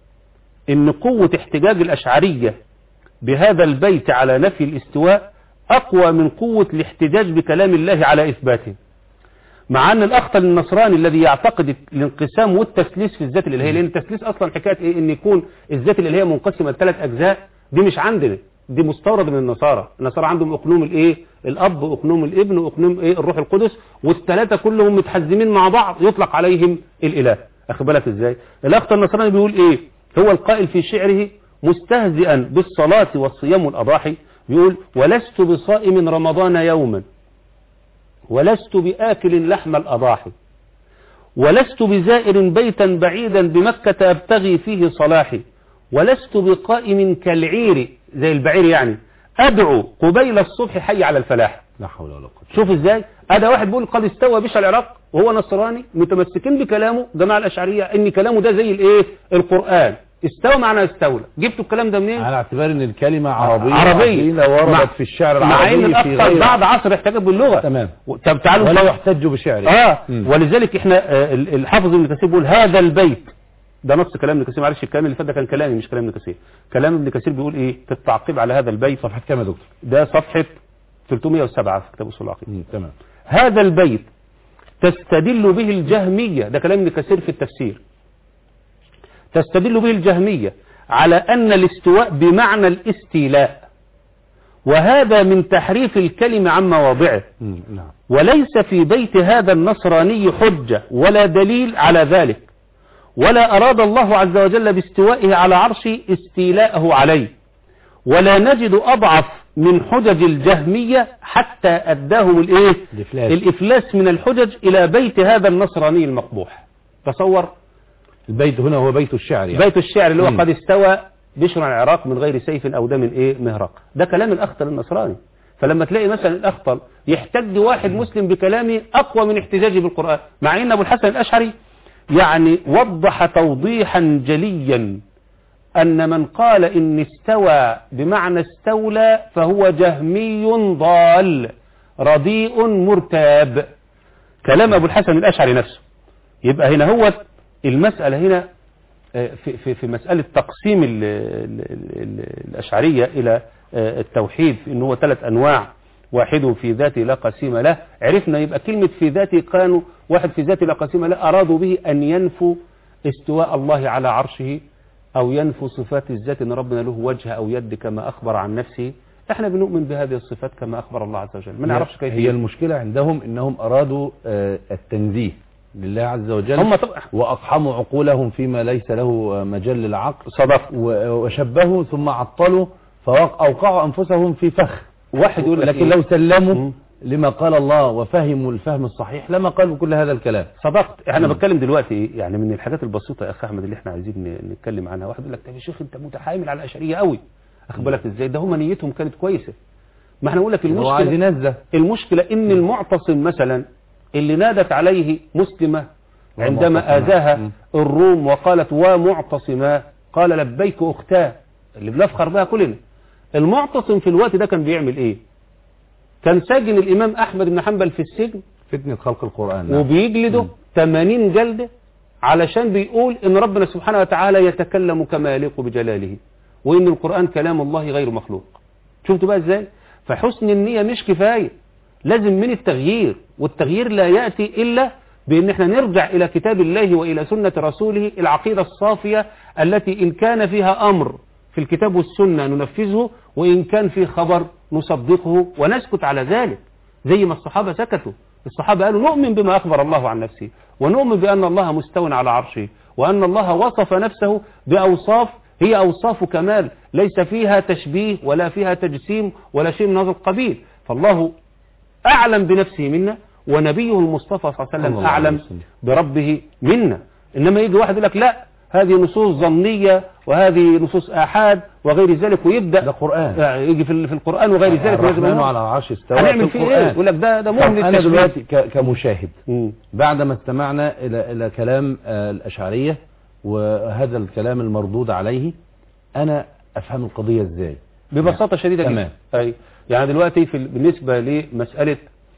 ان قوه احتجاج الاشعريه بهذا البيت على نفي الاستواء أقوى من قوة الاحتجاج بكلام الله على إثباته مع أن الأخطل النصراني الذي يعتقد الانقسام والتسليس في الذات الإلهية لأن التسليس أصلا حكاية إيه أن يكون الذات الإلهية منقسمة لثلاث أجزاء دي مش عندنا دي مستورد من النصارى النصارى عندهم أقنوم الإيه الأب وأقنوم الابن وأقنوم إيه الروح القدس والثلاثة كلهم متحزمين مع بعض يطلق عليهم الإله أخد بالك إزاي الأخطل النصراني بيقول إيه هو القائل في شعره مستهزئا بالصلاة والصيام والأضاحي يقول ولست بصائم رمضان يوما ولست بآكل لحم الأضاحي ولست بزائر بيتا بعيدا بمكة أبتغي فيه صلاحي ولست بقائم كالعير زي البعير يعني أدعو قبيل الصبح حي على الفلاح لا حول ولا قوة شوف ازاي ادي واحد بيقول قد استوى بشر العراق وهو نصراني متمسكين بكلامه جماعه الاشعريه ان كلامه ده زي الايه القران استوى معنى استولى جبتوا الكلام ده منين على اعتبار ان الكلمة عربية عربية. أصيلة وردت مع- في الشعر مع ان العربي في الاخطر غير بعد عصر احتاجت باللغه تمام و- طب تعالوا ولا نشوف- يحتج بشعره اه مم. ولذلك احنا آه، ال- الحافظ ابن كثير بيقول هذا البيت ده نص كلام ابن كثير معلش الكلام اللي فات ده كان كلامي مش كلام ابن كثير كلام ابن كثير بيقول ايه في التعقيب على هذا البيت صفحة كام يا دكتور ده صفحه 307 في كتاب اصول العقيده مم، تمام هذا البيت تستدل به الجهمية ده كلام ابن كثير في التفسير تستدل به الجهمية على أن الاستواء بمعنى الاستيلاء وهذا من تحريف الكلمة عن مواضعه مم، نعم وليس في بيت هذا النصراني حجة ولا دليل على ذلك ولا أراد الله عز وجل باستوائه على عرشه استيلاءه عليه ولا نجد أضعف من حجج الجهمية حتى أداهم الإيه؟ الإفلاس. الإفلاس من الحجج إلى بيت هذا النصراني المقبوح تصور البيت هنا هو بيت الشعر يعني بيت الشعر اللي هو مم. قد استوى بشر على العراق من غير سيف أو دم إيه مهرق ده كلام الأخطل النصراني فلما تلاقي مثلا الأخطل يحتج واحد مسلم بكلامه أقوى من احتجاجه بالقرآن مع أن أبو الحسن الأشعري يعني وضح توضيحا جليا أن من قال إن استوى بمعنى استولى فهو جهمي ضال رديء مرتاب كلام أبو الحسن الأشعري نفسه يبقى هنا هو المسألة هنا آه، في في في مساله تقسيم ال ال ال الاشعريه الى آه، التوحيد في ان هو ثلاث انواع واحد في ذاته لا قسيم له عرفنا يبقى كلمه في ذاته كانوا واحد في ذاته لا قسيم له ارادوا به ان ينفوا استواء الله على عرشه او ينفوا صفات الذات ان ربنا له وجه او يد كما اخبر عن نفسه احنا بنؤمن بهذه الصفات كما اخبر الله عز وجل ما نعرفش كيف هي المشكلة عندهم انهم ارادوا آه، التنزيه لله عز وجل هم طبعا واقحموا عقولهم فيما ليس له آه، مجال للعقل صدق و- وشبهوا ثم عطلوا فاوقعوا انفسهم في فخ واحد يقول لك لكن إيه؟ لو سلموا مم. لما قال الله وفهموا الفهم الصحيح لما قالوا كل هذا الكلام صدقت احنا مم. بتكلم دلوقتي ايه يعني من الحاجات البسيطه يا اخ احمد اللي احنا عايزين ن- نتكلم عنها واحد يقول لك طب يا شيخ انت متحامل على الاشعريه قوي اخد بالك ازاي ده هم نيتهم كانت كويسه ما احنا نقول لك هو عايز المشكله ينزه المشكله ان المعتصم مثلا اللي نادت عليه مسلمه عندما ومعتصمة. اذاها مم. الروم وقالت ومعتصما قال لبيك اختاه اللي بنفخر بها كلنا المعتصم في الوقت ده كان بيعمل ايه كان ساجن الامام احمد بن حنبل في السجن فتنة خلق القرآن نعم. وبيجلده مم. 80 جلدة علشان بيقول ان ربنا سبحانه وتعالى يتكلم كما يليق بجلاله وان القرآن كلام الله غير مخلوق شفتوا بقى ازاي فحسن النية مش كفاية لازم من التغيير والتغيير لا يأتي إلا بأن احنا نرجع إلى كتاب الله وإلى سنة رسوله العقيدة الصافية التي إن كان فيها أمر في الكتاب والسنة ننفذه وإن كان في خبر نصدقه ونسكت على ذلك زي ما الصحابة سكتوا الصحابة قالوا نؤمن بما أخبر الله عن نفسه ونؤمن بأن الله مستو على عرشه وأن الله وصف نفسه بأوصاف هي أوصاف كمال ليس فيها تشبيه ولا فيها تجسيم ولا شيء من هذا القبيل فالله أعلم بنفسه منا ونبيه المصطفى صلى الله عليه صلى وسلم الله عليه أعلم وسلم. بربه منا إنما يجي واحد يقول لك لا هذه نصوص ظنية وهذه نصوص آحاد وغير ذلك ويبدأ ده قرآن آه، يجي في في القرآن وغير ذلك ولازم الرحمن نقول على العرش استوى هنعمل في فيه ايه القرآن يقول لك ده ده طب مهم أنا للتشبيه. دلوقتي ك- كمشاهد مم. بعدما استمعنا إلى إلى كلام آه، الأشعرية وهذا الكلام المردود عليه أنا أفهم القضية إزاي ببساطة شديدة تمام. جدا أي يعني دلوقتي في ال- بالنسبة لمسألة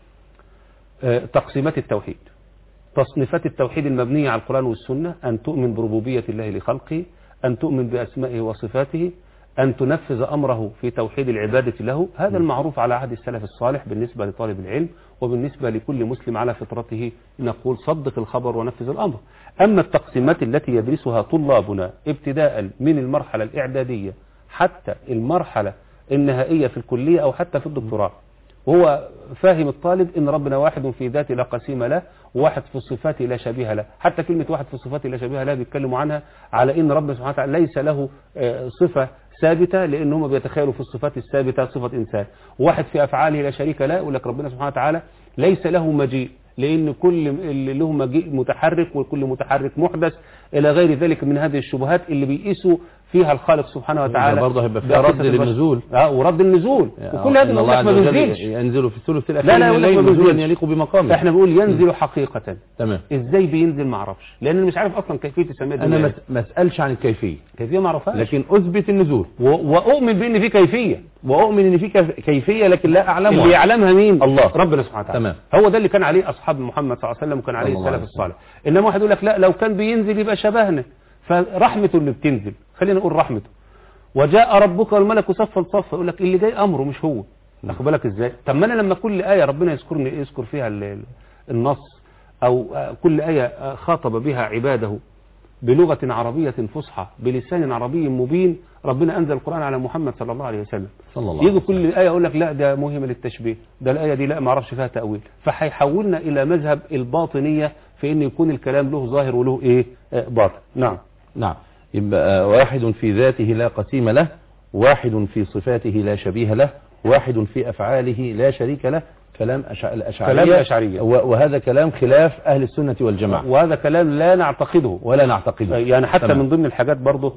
آه، تقسيمات التوحيد تصنيفات التوحيد المبنية على القرآن والسنة أن تؤمن بربوبية الله لخلقه أن تؤمن بأسمائه وصفاته أن تنفذ أمره في توحيد العبادة له هذا المعروف على عهد السلف الصالح بالنسبة لطالب العلم وبالنسبة لكل مسلم على فطرته نقول صدق الخبر ونفذ الأمر أما التقسيمات التي يدرسها طلابنا ابتداء من المرحلة الإعدادية حتى المرحلة النهائية في الكلية أو حتى في الدكتوراه وهو فاهم الطالب ان ربنا واحد في ذاته لا قسيم له وواحد في صفاته لا شبيه له حتى كلمة واحد في صفاته لا شبيه له بيتكلموا عنها على ان ربنا سبحانه وتعالى ليس له آه، صفة ثابتة لان هم بيتخيلوا في الصفات الثابتة صفة انسان واحد في افعاله لا شريك له يقول لك ربنا سبحانه وتعالى ليس له مجيء لان كل اللي له مجيء متحرك وكل متحرك محدث الى غير ذلك من هذه الشبهات اللي بيقيسوا فيها الخالق سبحانه وتعالى برضه هيبقى فيها رد بقصة البشر. للنزول. اه ورد النزول وكل هذا إن يقول الله لك ما عز وجل بينزلش ينزل في الثلث لا، الأخير لا، من يقول لك الليل ما نزولا بينزلش. يليق بمقامه احنا بنقول ينزل حقيقة تمام ازاي بينزل ما اعرفش لان أنا مش عارف اصلا كيفية تسمية أنا الدنيا ما ما أسألش عن الكيفية كيفية ما اعرفهاش لكن أثبت النزول و- واؤمن بان في كيفية وأؤمن إن في كيف- كيفية لكن لا أعلمها اللي يعلمها مين الله. ربنا سبحانه وتعالى تمام. هو ده اللي كان عليه اصحاب محمد صلى الله عليه وسلم وكان عليه صلى الله السلف عليه وسلم. الصالح انما واحد يقول لك لا لو كان بينزل يبقى شبهنا فرحمته اللي بتنزل خلينا نقول رحمته وجاء ربك والملك صفا صفا يقول لك اللي جاي امره مش هو واخد بالك ازاي طب ما انا لما كل ايه ربنا يذكرني يذكر فيها ال- ال- النص او آه، كل ايه آه، خاطب بها عباده بلغة عربية فصحى بلسان عربي مبين ربنا أنزل القرآن على محمد صلى الله عليه وسلم صلى الله عليه يجي كل آية يقول لك لا ده مهمة للتشبيه ده الآية دي لا ما اعرفش فيها تأويل فهيحولنا إلى مذهب الباطنية في إن يكون الكلام له ظاهر وله إيه آه، باطن نعم نعم يبقى واحد في ذاته لا قسيم له واحد في صفاته لا شبيه له واحد في أفعاله لا شريك له كلام أشع- الأشعرية كلام الأشعرية. و- وهذا كلام خلاف أهل السنة والجماعة وهذا كلام لا نعتقده ولا نعتقده يعني حتى تمام. من ضمن الحاجات برضه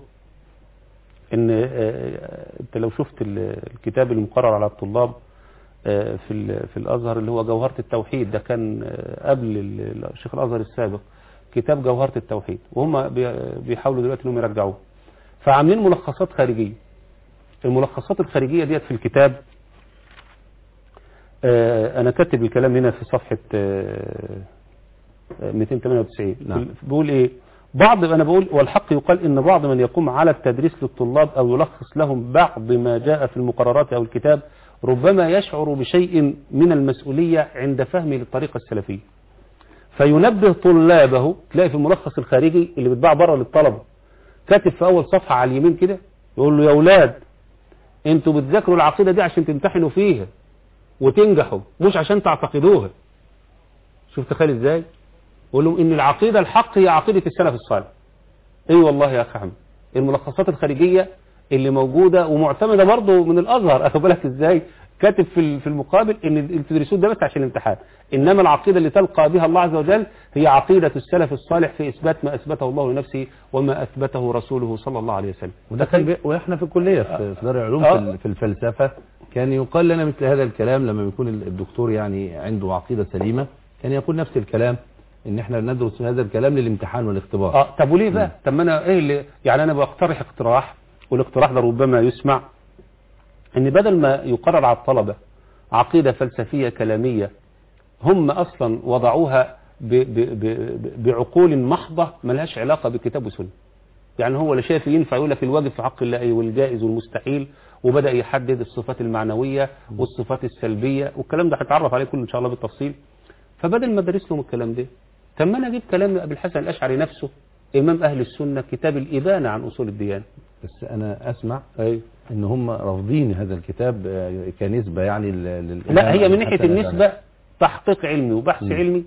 ان آه، انت لو شفت ال- الكتاب المقرر على الطلاب آه، في ال- في الازهر اللي هو جوهرة التوحيد ده كان آه، قبل ال- الشيخ الازهر السابق كتاب جوهرة التوحيد وهم بي- بيحاولوا دلوقتي انهم يرجعوه فعاملين ملخصات خارجية الملخصات الخارجية ديت في الكتاب آه، انا كاتب الكلام هنا في صفحة آه، آه، 298 نعم. بيقول ايه بعض انا بقول والحق يقال ان بعض من يقوم على التدريس للطلاب او يلخص لهم بعض ما جاء في المقررات او الكتاب ربما يشعر بشيء من المسؤولية عند فهمه للطريقة السلفية فينبه طلابه تلاقي في الملخص الخارجي اللي بيتباع بره للطلبة كاتب في اول صفحة على اليمين كده يقول له يا اولاد انتوا بتذاكروا العقيدة دي عشان تمتحنوا فيها وتنجحوا مش عشان تعتقدوها شوف تخيل ازاي يقول لهم ان العقيدة الحق هي عقيدة السلف الصالح اي أيوة والله يا اخ احمد الملخصات الخارجية اللي موجودة ومعتمدة برضه من الازهر اخد بالك ازاي كاتب في في المقابل ان اللي تدرسوه ده بس عشان الامتحان انما العقيدة اللي تلقى بها الله عز وجل هي عقيدة السلف الصالح في اثبات ما اثبته الله لنفسه وما اثبته رسوله صلى الله عليه وسلم وده كان بي... واحنا في الكليه في في دار العلوم آه. في ال- في الفلسفه كان يقال لنا مثل هذا الكلام لما يكون ال- الدكتور يعني عنده عقيده سليمه كان يقول نفس الكلام ان احنا ندرس هذا الكلام للامتحان والاختبار اه طب وليه بقى طب ما انا ايه اللي يعني انا بقترح اقتراح والاقتراح ده ربما يسمع ان بدل ما يقرر على الطلبة عقيدة فلسفية كلامية هم اصلا وضعوها ب ب ب بعقول محضة ملهاش علاقة بالكتاب والسنة يعني هو لا شايف ينفع يقول لك الواجب في حق الله ايه والجائز والمستحيل وبدأ يحدد الصفات المعنوية والصفات السلبية والكلام ده هتعرف عليه كله ان شاء الله بالتفصيل فبدل ما ادرس لهم الكلام ده طب ما انا اجيب كلام ابي الحسن الاشعري نفسه امام اهل السنه كتاب الابانه عن اصول الديانه بس انا اسمع ايوه ان هم رافضين هذا الكتاب آه، كنسبه يعني لل- لل لا هي من ناحيه حتى النسبه تحقيق علمي وبحث مم. علمي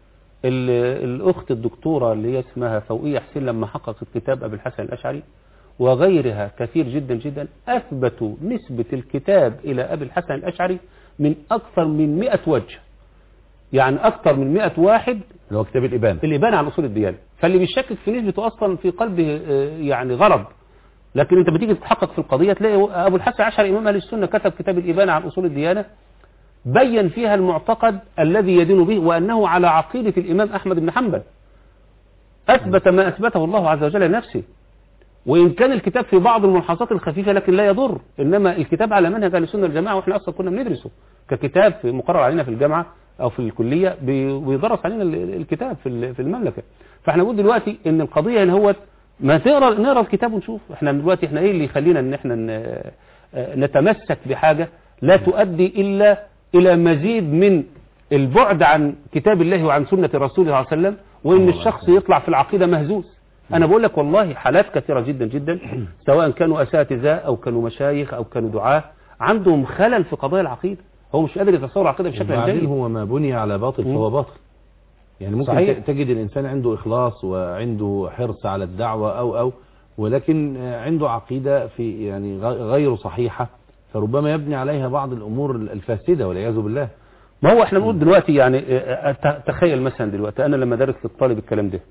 ال- الاخت الدكتوره اللي هي اسمها فوقيه حسين لما حققت كتاب ابي الحسن الاشعري وغيرها كثير جدا جدا اثبتوا نسبه الكتاب الى ابي الحسن الاشعري من اكثر من 100 وجه يعني اكثر من 100 واحد اللي هو كتاب الابانه الإبانة عن أصول الديانة فاللي بيشكك في نسبته أصلا في قلبه آه، يعني غرض لكن أنت بتيجي تتحقق في القضية تلاقي أبو الحسن عشر إمام أهل السنة كتب كتاب الإبانة عن أصول الديانة بين فيها المعتقد الذي يدين به وأنه على عقيدة الإمام أحمد بن حنبل أثبت ما أثبته الله عز وجل لنفسه وإن كان الكتاب في بعض الملحظات الخفيفة لكن لا يضر إنما الكتاب على منهج أهل السنة والجماعة وإحنا أصلا كنا بندرسه ككتاب في مقرر علينا في الجامعة أو في الكلية بي- بيدرس علينا ال- الكتاب في ال- في المملكة فإحنا نقول دلوقتي إن القضية إن هو ما تقرا نقرا الكتاب ونشوف إحنا دلوقتي إحنا إيه اللي يخلينا إن إحنا ن- آه، نتمسك بحاجة لا تؤدي إلا إلى مزيد من البعد عن كتاب الله وعن سنة رسوله صلى الله عليه وسلم وإن الله الشخص يطلع في العقيدة مهزوز أنا بقول لك والله حالات كثيرة جدا جدا سواء كانوا أساتذة أو كانوا مشايخ أو كانوا دعاة عندهم خلل في قضايا العقيدة هو مش قادر يتصور العقيدة بشكل وبعدين جيد هو ما بني على باطل فهو باطل يعني ممكن صحيح. ت- تجد الإنسان عنده إخلاص وعنده حرص على الدعوة أو أو ولكن آه، عنده عقيدة في يعني غ- غير صحيحة فربما يبني عليها بعض الأمور الفاسدة والعياذ بالله ما هو احنا بنقول دلوقتي يعني اه، اه، ت- تخيل مثلا دلوقتي أنا لما درس للطالب الكلام ده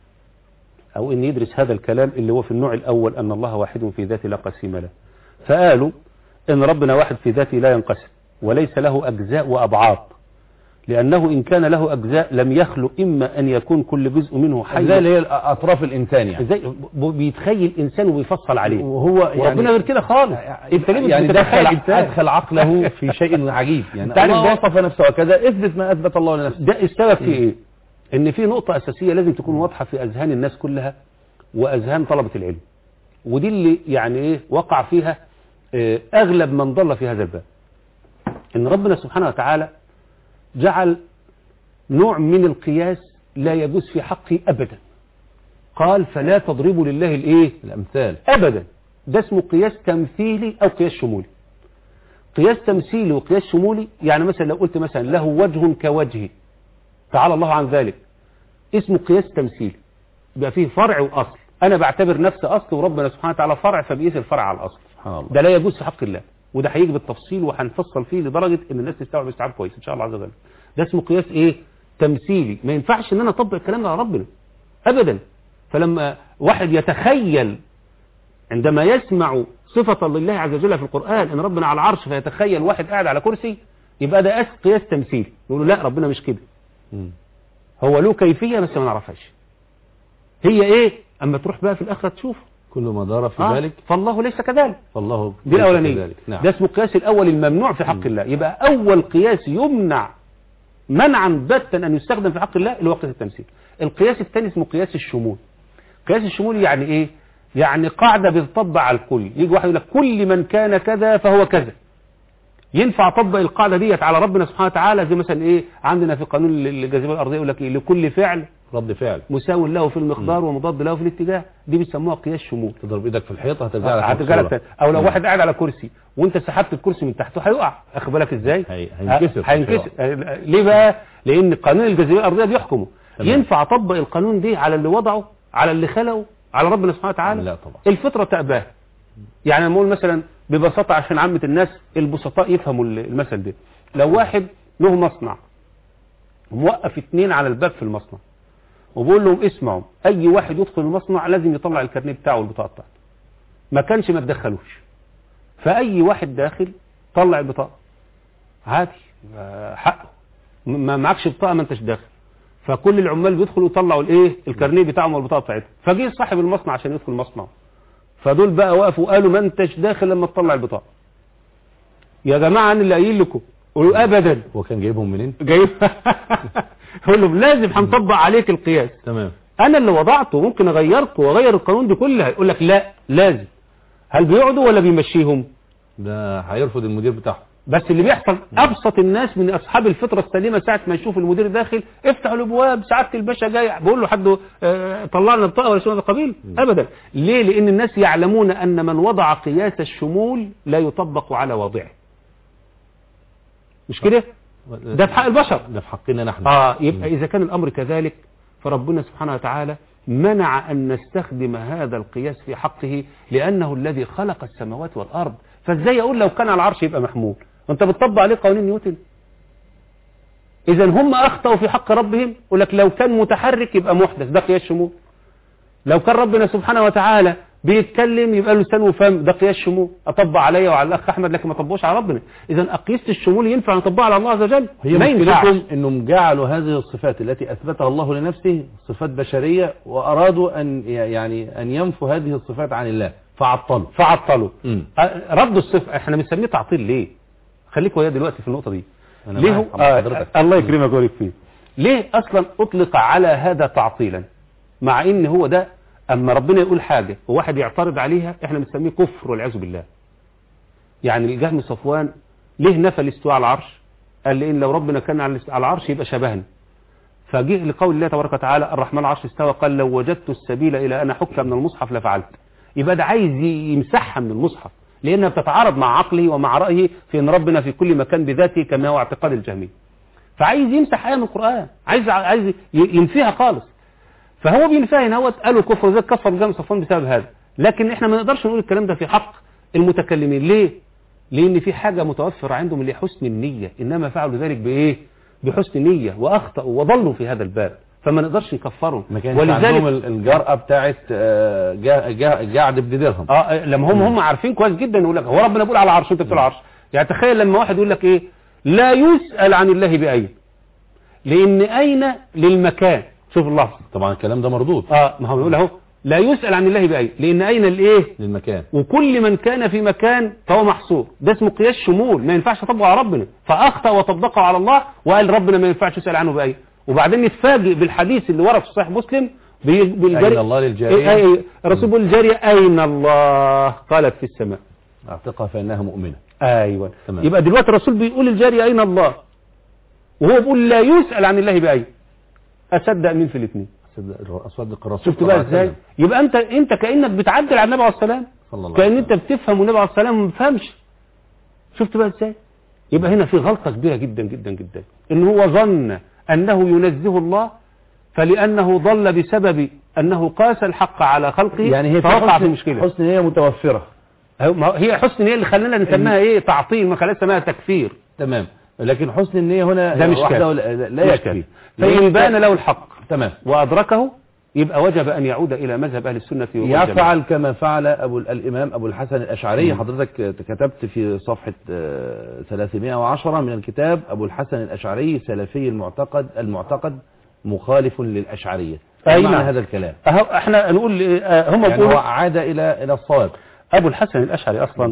أو إن يدرس هذا الكلام اللي هو في النوع الأول أن الله واحد في ذاته لا قسيم له فقالوا إن ربنا واحد في ذاته لا ينقسم وليس له أجزاء وأبعاد لأنه إن كان له أجزاء لم يخلو إما أن يكون كل جزء منه حي زي اللي هي أطراف الإنسان يعني ازاي ب- بيتخيل انسان وبيفصل عليه وهو يعني وربنا غير كده خالص انت ليه مش يعني بتتخيل دخل انسان أدخل عقله في شيء عجيب يعني أنت عارف الله ده- وصف نفسه وكذا اثبت ما أثبت الله لنفسه ده السبب في ايه ان في نقطة اساسية لازم تكون واضحة في اذهان الناس كلها واذهان طلبة العلم ودي اللي يعني ايه وقع فيها آه، اغلب من ضل في هذا الباب ان ربنا سبحانه وتعالى جعل نوع من القياس لا يجوز في حقه ابدا قال فلا تضربوا لله الايه الأمثال ابدا ده اسمه قياس تمثيلي او قياس شمولي قياس تمثيلي وقياس شمولي يعني مثلا لو قلت مثلا له وجه كوجهي تعالى الله عن ذلك اسمه قياس تمثيلي يبقى فيه فرع واصل انا بعتبر نفسي اصل وربنا سبحانه وتعالى فرع فبيقيس الفرع على الاصل سبحان الله ده لا يجوز في حق الله وده هيجي بالتفصيل وهنفصل فيه لدرجه ان الناس تستوعب استيعاب كويس ان شاء الله عز وجل ده اسمه قياس ايه تمثيلي ما ينفعش ان انا اطبق الكلام ده على ربنا ابدا فلما واحد يتخيل عندما يسمع صفة لله عز وجل في القرآن ان ربنا على العرش فيتخيل واحد قاعد على كرسي يبقى ده أس- قياس تمثيلي يقولوا لا ربنا مش كده مم. هو له كيفية بس ما نعرفهاش هي ايه اما تروح بقى في الاخرة تشوف كل ما دار في آه، ذلك فالله ليس كذلك فالله دي ليس الأولانية كذلك. نعم ده اسمه القياس الأول الممنوع في حق الله يبقى أول قياس يمنع منعا باتا أن يستخدم في حق الله اللي هو قياس التمثيل القياس الثاني اسمه قياس الشمول قياس الشمول يعني ايه يعني قاعدة بتطبق على الكل يجي واحد يقول لك كل من كان كذا فهو كذا ينفع اطبق القاعدة ديت على ربنا سبحانه وتعالى زي مثلا ايه عندنا في قانون الجاذبية الارضية يقول لك ايه لكل فعل رد فعل مساو له في المقدار ومضاد له في الاتجاه دي بيسموها قياس شمول تضرب ايدك في الحيطه هترجع لك هترجع لك مكسورة. تاني. او لو مم. واحد قاعد على كرسي وانت سحبت الكرسي من تحته هيقع اخد بالك ازاي هي- هينكسر. ه- هينكسر آه، ليه بقى لان قانون الجاذبيه الارضيه بيحكمه تمام. ينفع اطبق القانون دي على اللي وضعه على اللي خلقه على ربنا سبحانه وتعالى لا طبعا الفطره تأباه يعني لما اقول مثلا ببساطه عشان عامه الناس البسطاء يفهموا المثل ده لو واحد له مصنع موقف اتنين على الباب في المصنع وبقول لهم اسمعوا اي واحد يدخل المصنع لازم يطلع الكارنيه بتاعه والبطاقه بتاعته ما كانش ما تدخلوش فاي واحد داخل طلع البطاقه عادي آه، حقه م- ما معكش بطاقه ما انتش داخل فكل العمال بيدخلوا يطلعوا الايه الكارنيه بتاعهم والبطاقه بتاعتهم فجه صاحب المصنع عشان يدخل المصنع فدول بقى وقفوا وقالوا ما انتش داخل لما تطلع البطاقه يا جماعه انا اللي قايل لكم قولوا ابدا هو كان جايبهم منين جايب يقول لهم لازم هنطبق عليك القياس تمام انا اللي وضعته ممكن اغيرته واغير القانون دي كلها يقول لك لا لازم هل بيقعدوا ولا بيمشيهم ده هيرفض المدير بتاعهم بس اللي بيحصل ابسط الناس من اصحاب الفطره السليمه ساعه ما يشوف المدير داخل افتحوا الابواب سعاده الباشا جاي بقول له حد آه، طلع لنا بطاقه ولا شيء من هذا القبيل ابدا ليه لان الناس يعلمون ان من وضع قياس الشمول لا يطبق على واضعه مش كده ده في حق البشر ده في حقنا نحن اه يبقى اذا كان الامر كذلك فربنا سبحانه وتعالى منع ان نستخدم هذا القياس في حقه لانه الذي خلق السماوات والارض فازاي اقول لو كان على العرش يبقى محمول وانت بتطبق عليه قوانين نيوتن اذا هم اخطاوا في حق ربهم يقول لك لو كان متحرك يبقى محدث ده قياس شمول لو كان ربنا سبحانه وتعالى بيتكلم يبقى له لسان وفم ده قياس شمول اطبق عليا وعلى الاخ احمد لكن ما اطبقش على ربنا اذا اقيس الشمول ينفع نطبقها على الله عز وجل هي ما ينفعش مشكلتهم انهم جعلوا هذه الصفات التي اثبتها الله لنفسه صفات بشريه وارادوا ان يعني ان ينفوا هذه الصفات عن الله فعطلوا فعطلوا مم. أه، ردوا الصفة احنا بنسميه تعطيل ليه خليك ويا دلوقتي في النقطة دي أنا ليه معاك هو مع آه حضرتك. الله يكرمك ويبارك فيك ليه اصلا اطلق على هذا تعطيلا مع ان هو ده اما ربنا يقول حاجة وواحد يعترض عليها احنا بنسميه كفر والعياذ بالله يعني الجهم صفوان ليه نفى الاستواء على العرش قال لان لو ربنا كان على الاست- على العرش يبقى شبهنا فجه لقول الله تبارك وتعالى الرحمن العرش استوى قال لو وجدت السبيل الى ان احك من المصحف لفعلت يبقى ده عايز ي- يمسحها من المصحف لانها بتتعارض مع عقله ومع رايه في ان ربنا في كل مكان بذاته كما هو اعتقاد الجهميه فعايز يمسح ايه من القران عايز عايز ي- ينفيها خالص فهو بينفيها هنا هو قالوا كفر زي كفر جامع صفوان بسبب هذا لكن احنا ما نقدرش نقول الكلام ده في حق المتكلمين ليه لان في حاجه متوفره عندهم اللي هي حسن النيه انما فعلوا ذلك بايه بحسن نيه واخطاوا وضلوا في هذا الباب فما نقدرش نكفرهم ما كانش عندهم ال- الجرأة بتاعت آه، جا- جا- جعد بن درهم اه لما هم هم عارفين كويس جدا يقول لك هو ربنا بيقول على العرش وانت بتقول على العرش يعني تخيل لما واحد يقول لك ايه لا يسأل عن الله بأين لان اين للمكان شوف اللفظ طبعا الكلام ده مردود اه ما هو بيقول اهو لا يسأل عن الله بأين لان اين الايه للمكان وكل من كان في مكان فهو محصور ده اسمه قياس شمول ما ينفعش اطبقه على ربنا فاخطا وطبقه على الله وقال ربنا ما ينفعش يسال عنه باي وبعدين نتفاجئ بالحديث اللي ورد في صحيح مسلم بي- بالجارية أين الله للجارية؟ إيه- إيه- الرسول بيقول الجارية أين الله قالت في السماء اعتقها فانها مؤمنة أيوة تمام. يبقى دلوقتي الرسول بيقول الجارية أين الله وهو بيقول لا يسأل عن الله بأين أصدق مين في الاثنين صدق- اصدق الرسول شفت صلى بقى الله عليه ازاي وسلم. يبقى انت انت كانك بتعدل على النبي عليه السلام صلى الله كان عليه انت بتفهم والنبي عليه السلام ما بيفهمش شفت بقى ازاي يبقى هنا في غلطة كبيرة جدا جدا جدا ان هو ظن انه ينزه الله فلانه ضل بسبب انه قاس الحق على خلقه يعني هي في فوقع في حسن, مشكلة حسن هي متوفرة هو- ما هو- هي حسن هي اللي خلانا نسميها ايه تعطيل ما خلانا نسميها تكفير تمام لكن حسن النية هنا ده مش وحده كافي. لا, لا مش يكفي كافي. فإن بان له الحق تمام وأدركه يبقى وجب أن يعود إلى مذهب أهل السنة والجماعة يفعل كما فعل أبو ال- الإمام أبو الحسن الأشعري حضرتك كتبت في صفحة آه، 310 من الكتاب أبو الحسن الأشعري سلفي المعتقد المعتقد مخالف للأشعرية أي معنى نعم. هذا الكلام أهو احنا نقول آه، هم يعني هو بيقولوا عاد إلى إلى الصواب أبو الحسن الأشعري أصلا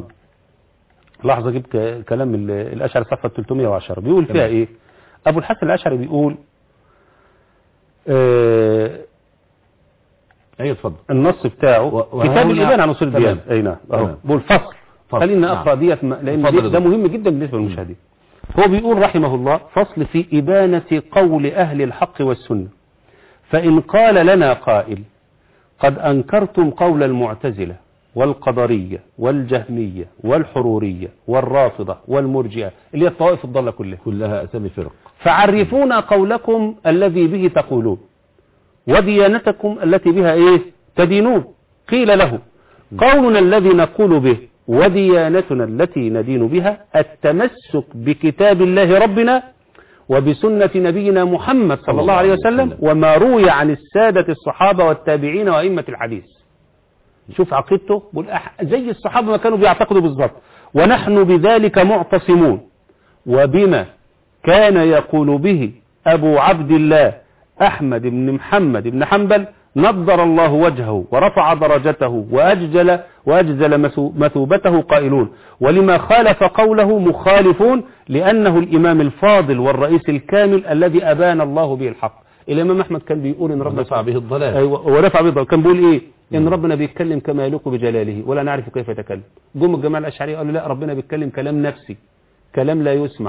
لحظة جبت ك- كلام ال- الأشعري صفحة 310 بيقول فيها تمام. إيه أبو الحسن الأشعري بيقول آه، ايوه اتفضل النص بتاعه و- وها كتاب هنا- الإيمان عن أصول تمام. الديانة أي نعم أهو تمام. بقول فصل فصل. خلينا نعم. أقرأ ديت م- لأن اتفضل دي- يا ده دكتور. مهم جدا بالنسبة للمشاهدين هو بيقول رحمه الله فصل في إبانة قول أهل الحق والسنة فإن قال لنا قائل قد أنكرتم قول المعتزلة والقدرية والجهمية والحرورية والرافضة والمرجئة اللي هي الطوائف الضالة كلها كلها اسامي فرق فعرفونا قولكم الذي به تقولون وديانتكم التي بها ايه تدينون قيل له قولنا الذي نقول به وديانتنا التي ندين بها التمسك بكتاب الله ربنا وبسنة نبينا محمد صلى الله عليه وسلم وما روي عن السادة الصحابة والتابعين وأئمة الحديث شوف عقيدته بيقول أح- زي الصحابة ما كانوا بيعتقدوا بالظبط ونحن بذلك معتصمون وبما كان يقول به أبو عبد الله أحمد بن محمد بن حنبل نضر الله وجهه ورفع درجته وأجزل, وأجزل مثو- مثوبته قائلون ولما خالف قوله مخالفون لأنه الإمام الفاضل والرئيس الكامل الذي أبان الله به الحق الإمام أحمد كان بيقول إن ربنا ونفع به الضلال أيوة ورفع بيضا كان بيقول ايه ان ربنا بيتكلم كما يليق بجلاله ولا نعرف كيف يتكلم جم الجماعه الاشعريه قالوا لا ربنا بيتكلم كلام نفسي كلام لا يسمع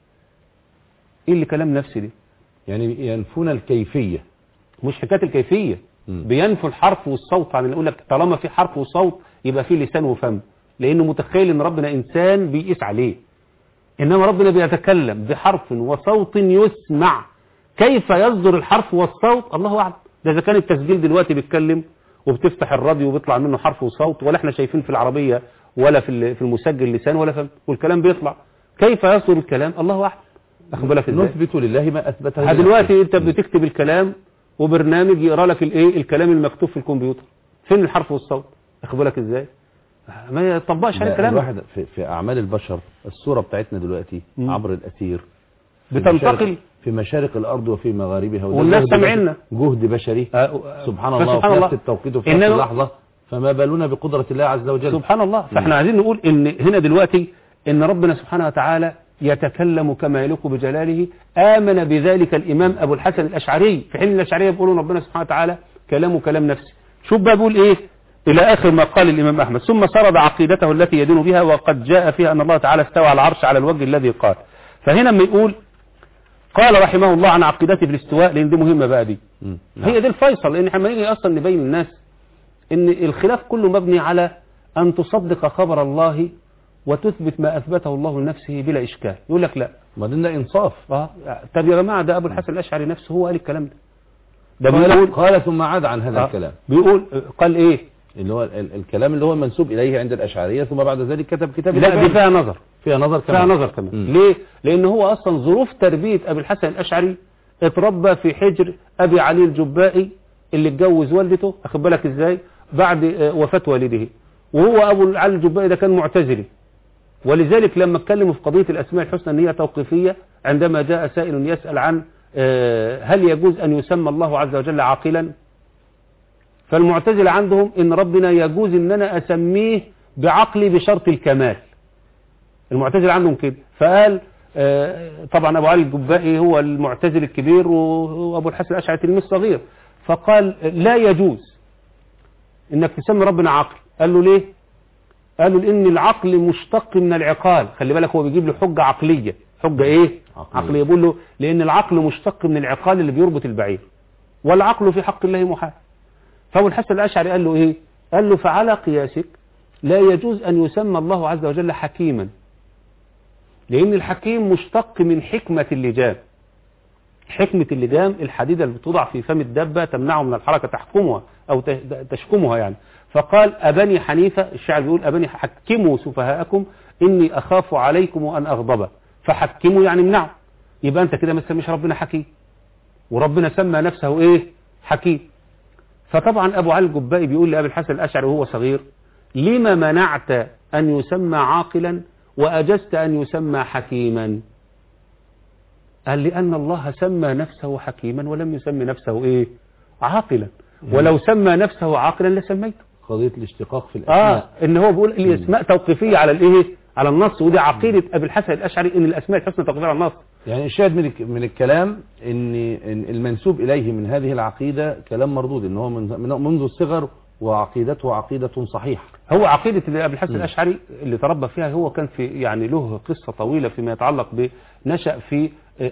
ايه اللي كلام نفسي دي يعني ينفون الكيفية مش حكايه الكيفيه مم. بينفوا الحرف والصوت عن يقول لك طالما في حرف وصوت يبقى في لسان وفم لانه متخيل ان ربنا انسان بيقيس عليه انما ربنا بيتكلم بحرف وصوت يسمع كيف يصدر الحرف والصوت الله اعلم ده اذا كان التسجيل دلوقتي بيتكلم وبتفتح الراديو وبيطلع منه حرف وصوت ولا احنا شايفين في العربيه ولا في ال- في المسجل لسان ولا في والكلام بيطلع كيف يصدر الكلام الله اعلم اخد بالك ازاي نثبت لله ما اثبته ها لنفسه. دلوقتي انت بتكتب الكلام وبرنامج يقرا لك الايه الكلام المكتوب في الكمبيوتر فين الحرف والصوت اخد بالك ازاي ما يطبقش عليه لا، الكلام الواحد في, في اعمال البشر الصورة بتاعتنا دلوقتي مم. عبر الاسير في بتنتقل مشارق- في مشارق الارض وفي مغاربها وده والناس جهد سامعيننا. بشري- جهد بشري آه، سبحان فسبحان الله وفي الله. نفس التوقيت وفي نفس إنما- اللحظة فما بالنا بقدرة الله عز وجل سبحان الله فاحنا عايزين نقول ان هنا دلوقتي ان ربنا سبحانه وتعالى يتكلم كما يليق بجلاله آمن بذلك الإمام أبو الحسن الأشعري في حين الأشعرية بيقولون ربنا سبحانه وتعالى كلامه كلام نفسي شوف بقى بيقول إيه إلى آخر ما قال الإمام أحمد ثم سرد عقيدته التي يدين بها وقد جاء فيها أن الله تعالى استوى على العرش على الوجه الذي قال فهنا لما يقول قال رحمه الله عن عقيدته في الاستواء لأن دي مهمة بقى دي مم. نعم. هي دي الفيصل لان احنا لما نيجي اصلا نبين للناس ان الخلاف كله مبني على ان تصدق خبر الله وتثبت ما اثبته الله لنفسه بلا اشكال يقول لك لا وبعدين ده انصاف اه طب يا جماعه ده ابو الحسن الاشعري نفسه هو قال الكلام ده ده قال, بيقول قال ثم عاد عن هذا آه، الكلام بيقول قال ايه اللي هو ال- ال- الكلام اللي هو منسوب اليه عند الاشعريه ثم بعد ذلك كتب كتاب لا دي الإيمان. فيها نظر فيها نظر فيها كمان نظر كمان مم. ليه لان هو اصلا ظروف تربيه ابي الحسن الاشعري اتربى في حجر ابي علي الجبائي اللي اتجوز والدته اخد بالك ازاي بعد آه، وفاه والده وهو ابو علي الجبائي ده كان معتزلي ولذلك لما اتكلموا في قضيه الاسماء الحسنى ان هي توقيفيه عندما جاء سائل يسال عن آه، هل يجوز ان يسمى الله عز وجل عاقلا فالمعتزله عندهم ان ربنا يجوز ان انا اسميه بعقلي بشرط الكمال المعتزله عندهم كده فقال آه، طبعا ابو علي الجبائي هو المعتزل الكبير وابو الحسن الاشعري تلميذ صغير فقال لا يجوز انك تسمي ربنا عقل قال له ليه قالوا لان العقل مشتق من العقال خلي بالك هو بيجيب له حجه عقليه حجه ايه عقلية. عقليه بيقول له لان العقل مشتق من العقال اللي بيربط البعير والعقل في حق الله محال فابو الحسن الاشعري قال له ايه قال له فعلى قياسك لا يجوز ان يسمى الله عز وجل حكيما لان الحكيم مشتق من حكمه اللجام حكمة اللجام الحديدة اللي بتوضع في فم الدابة تمنعه من الحركة تحكمها أو ت- تشكمها يعني فقال أبني حنيفة الشاعر بيقول أبني حكموا سفهاءكم إني أخاف عليكم أن أغضب فحكموا يعني امنعوا يبقى أنت كده ما تسميش ربنا حكيم وربنا سمى نفسه إيه حكيم فطبعا أبو علي الجبائي بيقول لأبي الحسن الأشعري وهو صغير لما منعت أن يسمى عاقلا وأجزت أن يسمى حكيما قال لأن الله سمى نفسه حكيما ولم يسمي نفسه إيه عاقلا ولو سمى نفسه عاقلا لسميته قضيه الاشتقاق في آه الاسماء إن هو بيقول الأسماء توقيفية على الإيه على النص ودي عقيدة أبي الحسن الأشعري إن الأسماء الحسنى تقدير على النص يعني الشاهد من الك- من الكلام ان إن المنسوب اليه من هذه العقيده كلام مردود ان هو من من- منذ الصغر وعقيدته عقيده صحيحه هو عقيدة أبي الحسن الأشعري اللي تربى فيها هو كان في يعني له قصة طويلة فيما يتعلق بنشأ في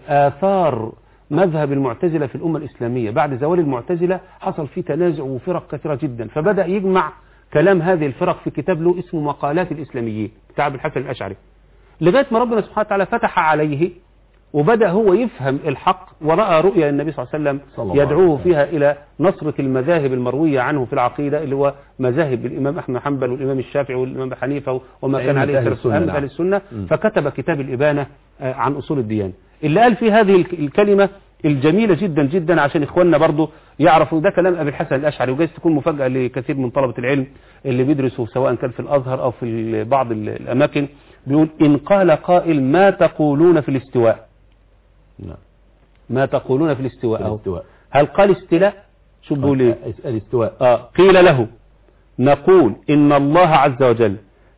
آثار مذهب المعتزلة في الأمة الإسلامية بعد زوال المعتزلة حصل فيه تنازع وفرق كثيرة جدا فبدأ يجمع كلام هذه الفرق في كتاب له اسمه مقالات الإسلاميين بتاع أبي الحسن الأشعري لغاية ما ربنا سبحانه وتعالى فتح عليه وبدأ هو يفهم الحق ورأى رؤيا النبي صلى الله عليه وسلم صلى الله عليه يدعوه وسلم. فيها إلى نصرة المذاهب المروية عنه في العقيدة اللي هو مذاهب الإمام أحمد بن حنبل والإمام الشافعي والإمام أبي حنيفة وما كان أئمة عليه أهل سلف السنة، أهل نعم. أهل السنة مم. فكتب كتاب الإبانة آه، عن أصول الديانة اللي قال في هذه الك- الكلمة الجميلة جدا جدا عشان إخواننا برضو يعرفوا ده كلام أبي الحسن الأشعري وجايز تكون مفاجأة لكثير من طلبة العلم اللي بيدرسوا سواء كان في الأزهر أو في ال- بعض ال- الأماكن بيقول إن قال قائل ما تقولون في الاستواء نعم ما تقولون في الاستواء أهو. الاستواء هل قال استلاء شو بيقول ايه الاستواء آه قيل له نقول إن الله عز وجل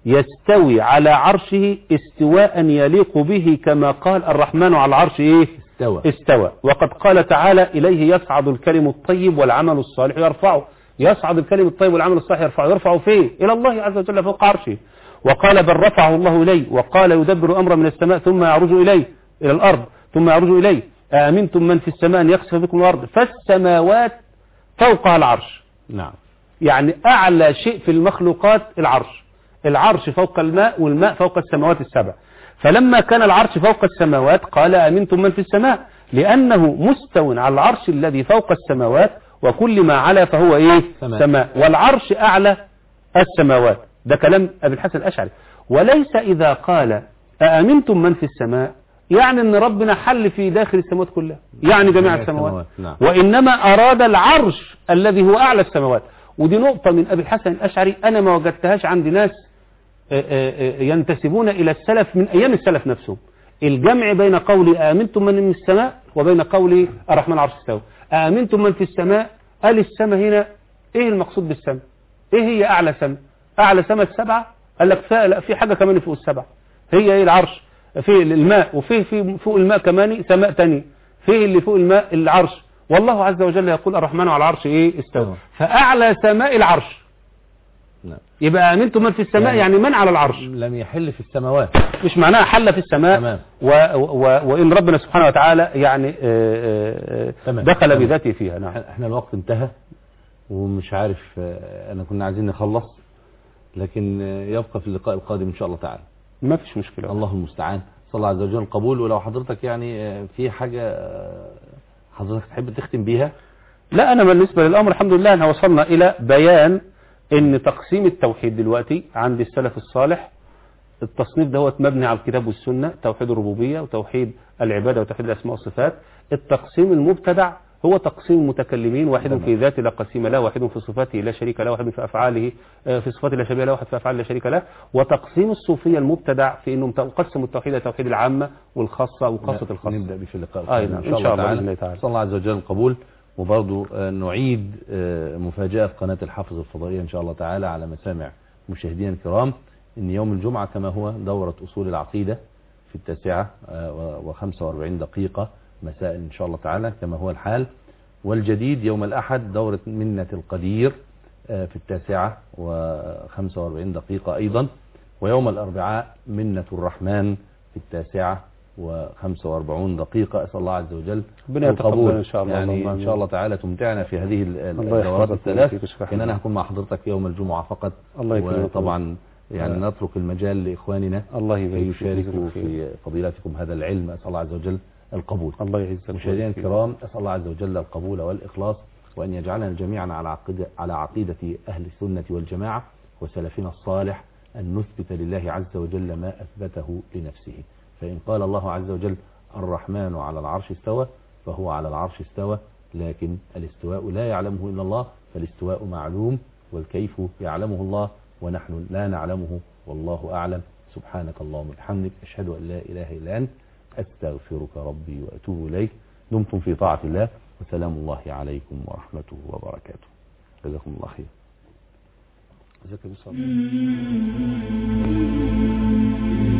يستوي على عرشه استواء يليق به كما قال الرحمن على العرش إيه استوى استوى وقد قال تعالى إليه يصعد الكلم الطيب والعمل الصالح يرفعه يصعد الكلم الطيب والعمل الصالح يرفعه يرفعه فيه إلى الله عز وجل فوق عرشه وقال بل رفعه الله إليه وقال يدبر أمر من السماء ثم يعرج إليه إلى الأرض ثم يعرج إليه أأمنتم من في السماء أن يخسف بكم الأرض فالسماوات فوقها العرش نعم يعني أعلى شيء في المخلوقات العرش العرش فوق الماء والماء فوق السماوات السبع فلما كان العرش فوق السماوات قال أمنتم من في السماء لأنه مستو على العرش الذي فوق السماوات وكل ما علا فهو إيه سماء. سماء والعرش أعلى السماوات ده كلام أبي الحسن الأشعري وليس إذا قال أأمنتم من في السماء يعني أن ربنا حل في داخل السماوات كلها يعني جميع السماوات نعم وإنما أراد العرش الذي هو أعلى السماوات ودي نقطة من أبي الحسن الأشعري أنا ما وجدتهاش عند ناس آه، آه، آه، ينتسبون إلى السلف من أيام السلف نفسهم الجمع بين قول آمنتم من من السماء وبين قول الرحمن العرش استوى آمنتم من في السماء قال السماء هنا إيه المقصود بالسماء إيه هي أعلى سماء أعلى سماء السبعة قال لك فا- لا في حاجة كمان فوق السبعة هي إيه العرش في الماء وفي في فوق الماء كمان سماء تاني فيه اللي فوق الماء العرش والله عز وجل يقول الرحمن على العرش ايه استوى استوى. فأعلى سماء العرش نعم يبقى أمنتم من في السماء يعني- يعني من على العرش لم يحل في السماوات مش معناها حل في السماء تمام. و و وإن ربنا سبحانه وتعالى يعني آه، آه، آه، تمام. دخل تمام. بذاته فيها نعم احنا إحنا الوقت انتهى ومش عارف آه، انا كنا عايزين نخلص لكن آه، يبقى في اللقاء القادم ان شاء الله تعالى ما فيش مشكلة الله المستعان صلى الله عز وجل القبول ولو حضرتك يعني آه، في حاجة آه، حضرتك تحب تختم بيها لا أنا بالنسبة للأمر الحمد لله أنها وصلنا إلى بيان أن تقسيم التوحيد دلوقتي عند السلف الصالح التصنيف دوت مبني على الكتاب والسنة توحيد الربوبية وتوحيد العبادة وتوحيد الأسماء والصفات التقسيم المبتدع هو تقسيم المتكلمين واحد تمام. في ذاته لا قسيم له واحد في صفاته لا شريك له واحد في أفعاله آه، في صفاته لا شبيه له واحد في أفعاله لا شريك له وتقسيم الصوفية المبتدع في أنهم تقسموا التوحيد إلى توحيد العامة والخاصة وخاصة الخاصة نبدأ به في اللقاء آه، القادم نعم. إن شاء الله بإذن الله تعالى. صلى الله عز وجل القبول وبرضو آه، نعيد آه، مفاجأة في قناة الحافظ الفضائية إن شاء الله تعالى على مسامع مشاهدينا الكرام إن يوم الجمعة كما هو دورة أصول العقيدة في التاسعة وخمسة واربعين دقيقة مساء إن شاء الله تعالى كما هو الحال والجديد يوم الأحد دورة منة القدير آه، في التاسعة وخمسة واربعين دقيقة أيضا ويوم الأربعاء منة الرحمن في التاسعة وخمسة واربعون دقيقة أسأل الله عز وجل ربنا يتقبل القبول. إن شاء الله. يعني اللهم إن آمين. شاء الله تعالى تمتعنا في هذه ال- ال- الله الدورات يحفظك الثلاث ويوفقك ويشفع إن أنا حضرتك. هكون مع حضرتك يوم الجمعة فقط الله يكرمك. وطبعا يعني آه. نترك المجال لإخواننا الله كي يبارك فيك يشاركوا ويجزاك خير. في فضيلتكم هذا العلم أسأل الله عز وجل القبول الله يعزك مشاهدينا ويبارك فيك. الكرام أسأل الله عز وجل القبول والإخلاص وأن يجعلنا جميعا على عقيدة, على عقيدة أهل السنة والجماعة وسلفنا الصالح أن نثبت لله عز وجل ما أثبته لنفسه فإن قال الله عز وجل الرحمن على العرش استوى فهو على العرش استوى لكن الاستواء لا يعلمه إلا الله فالاستواء معلوم والكيف يعلمه الله ونحن لا نعلمه والله أعلم سبحانك اللهم وبحمدك أشهد أن لا إله إلا أنت أستغفرك ربي وأتوب إليك دمتم في طاعة الله وسلام الله عليكم ورحمته وبركاته جزاكم الله خير جزاك الله خير.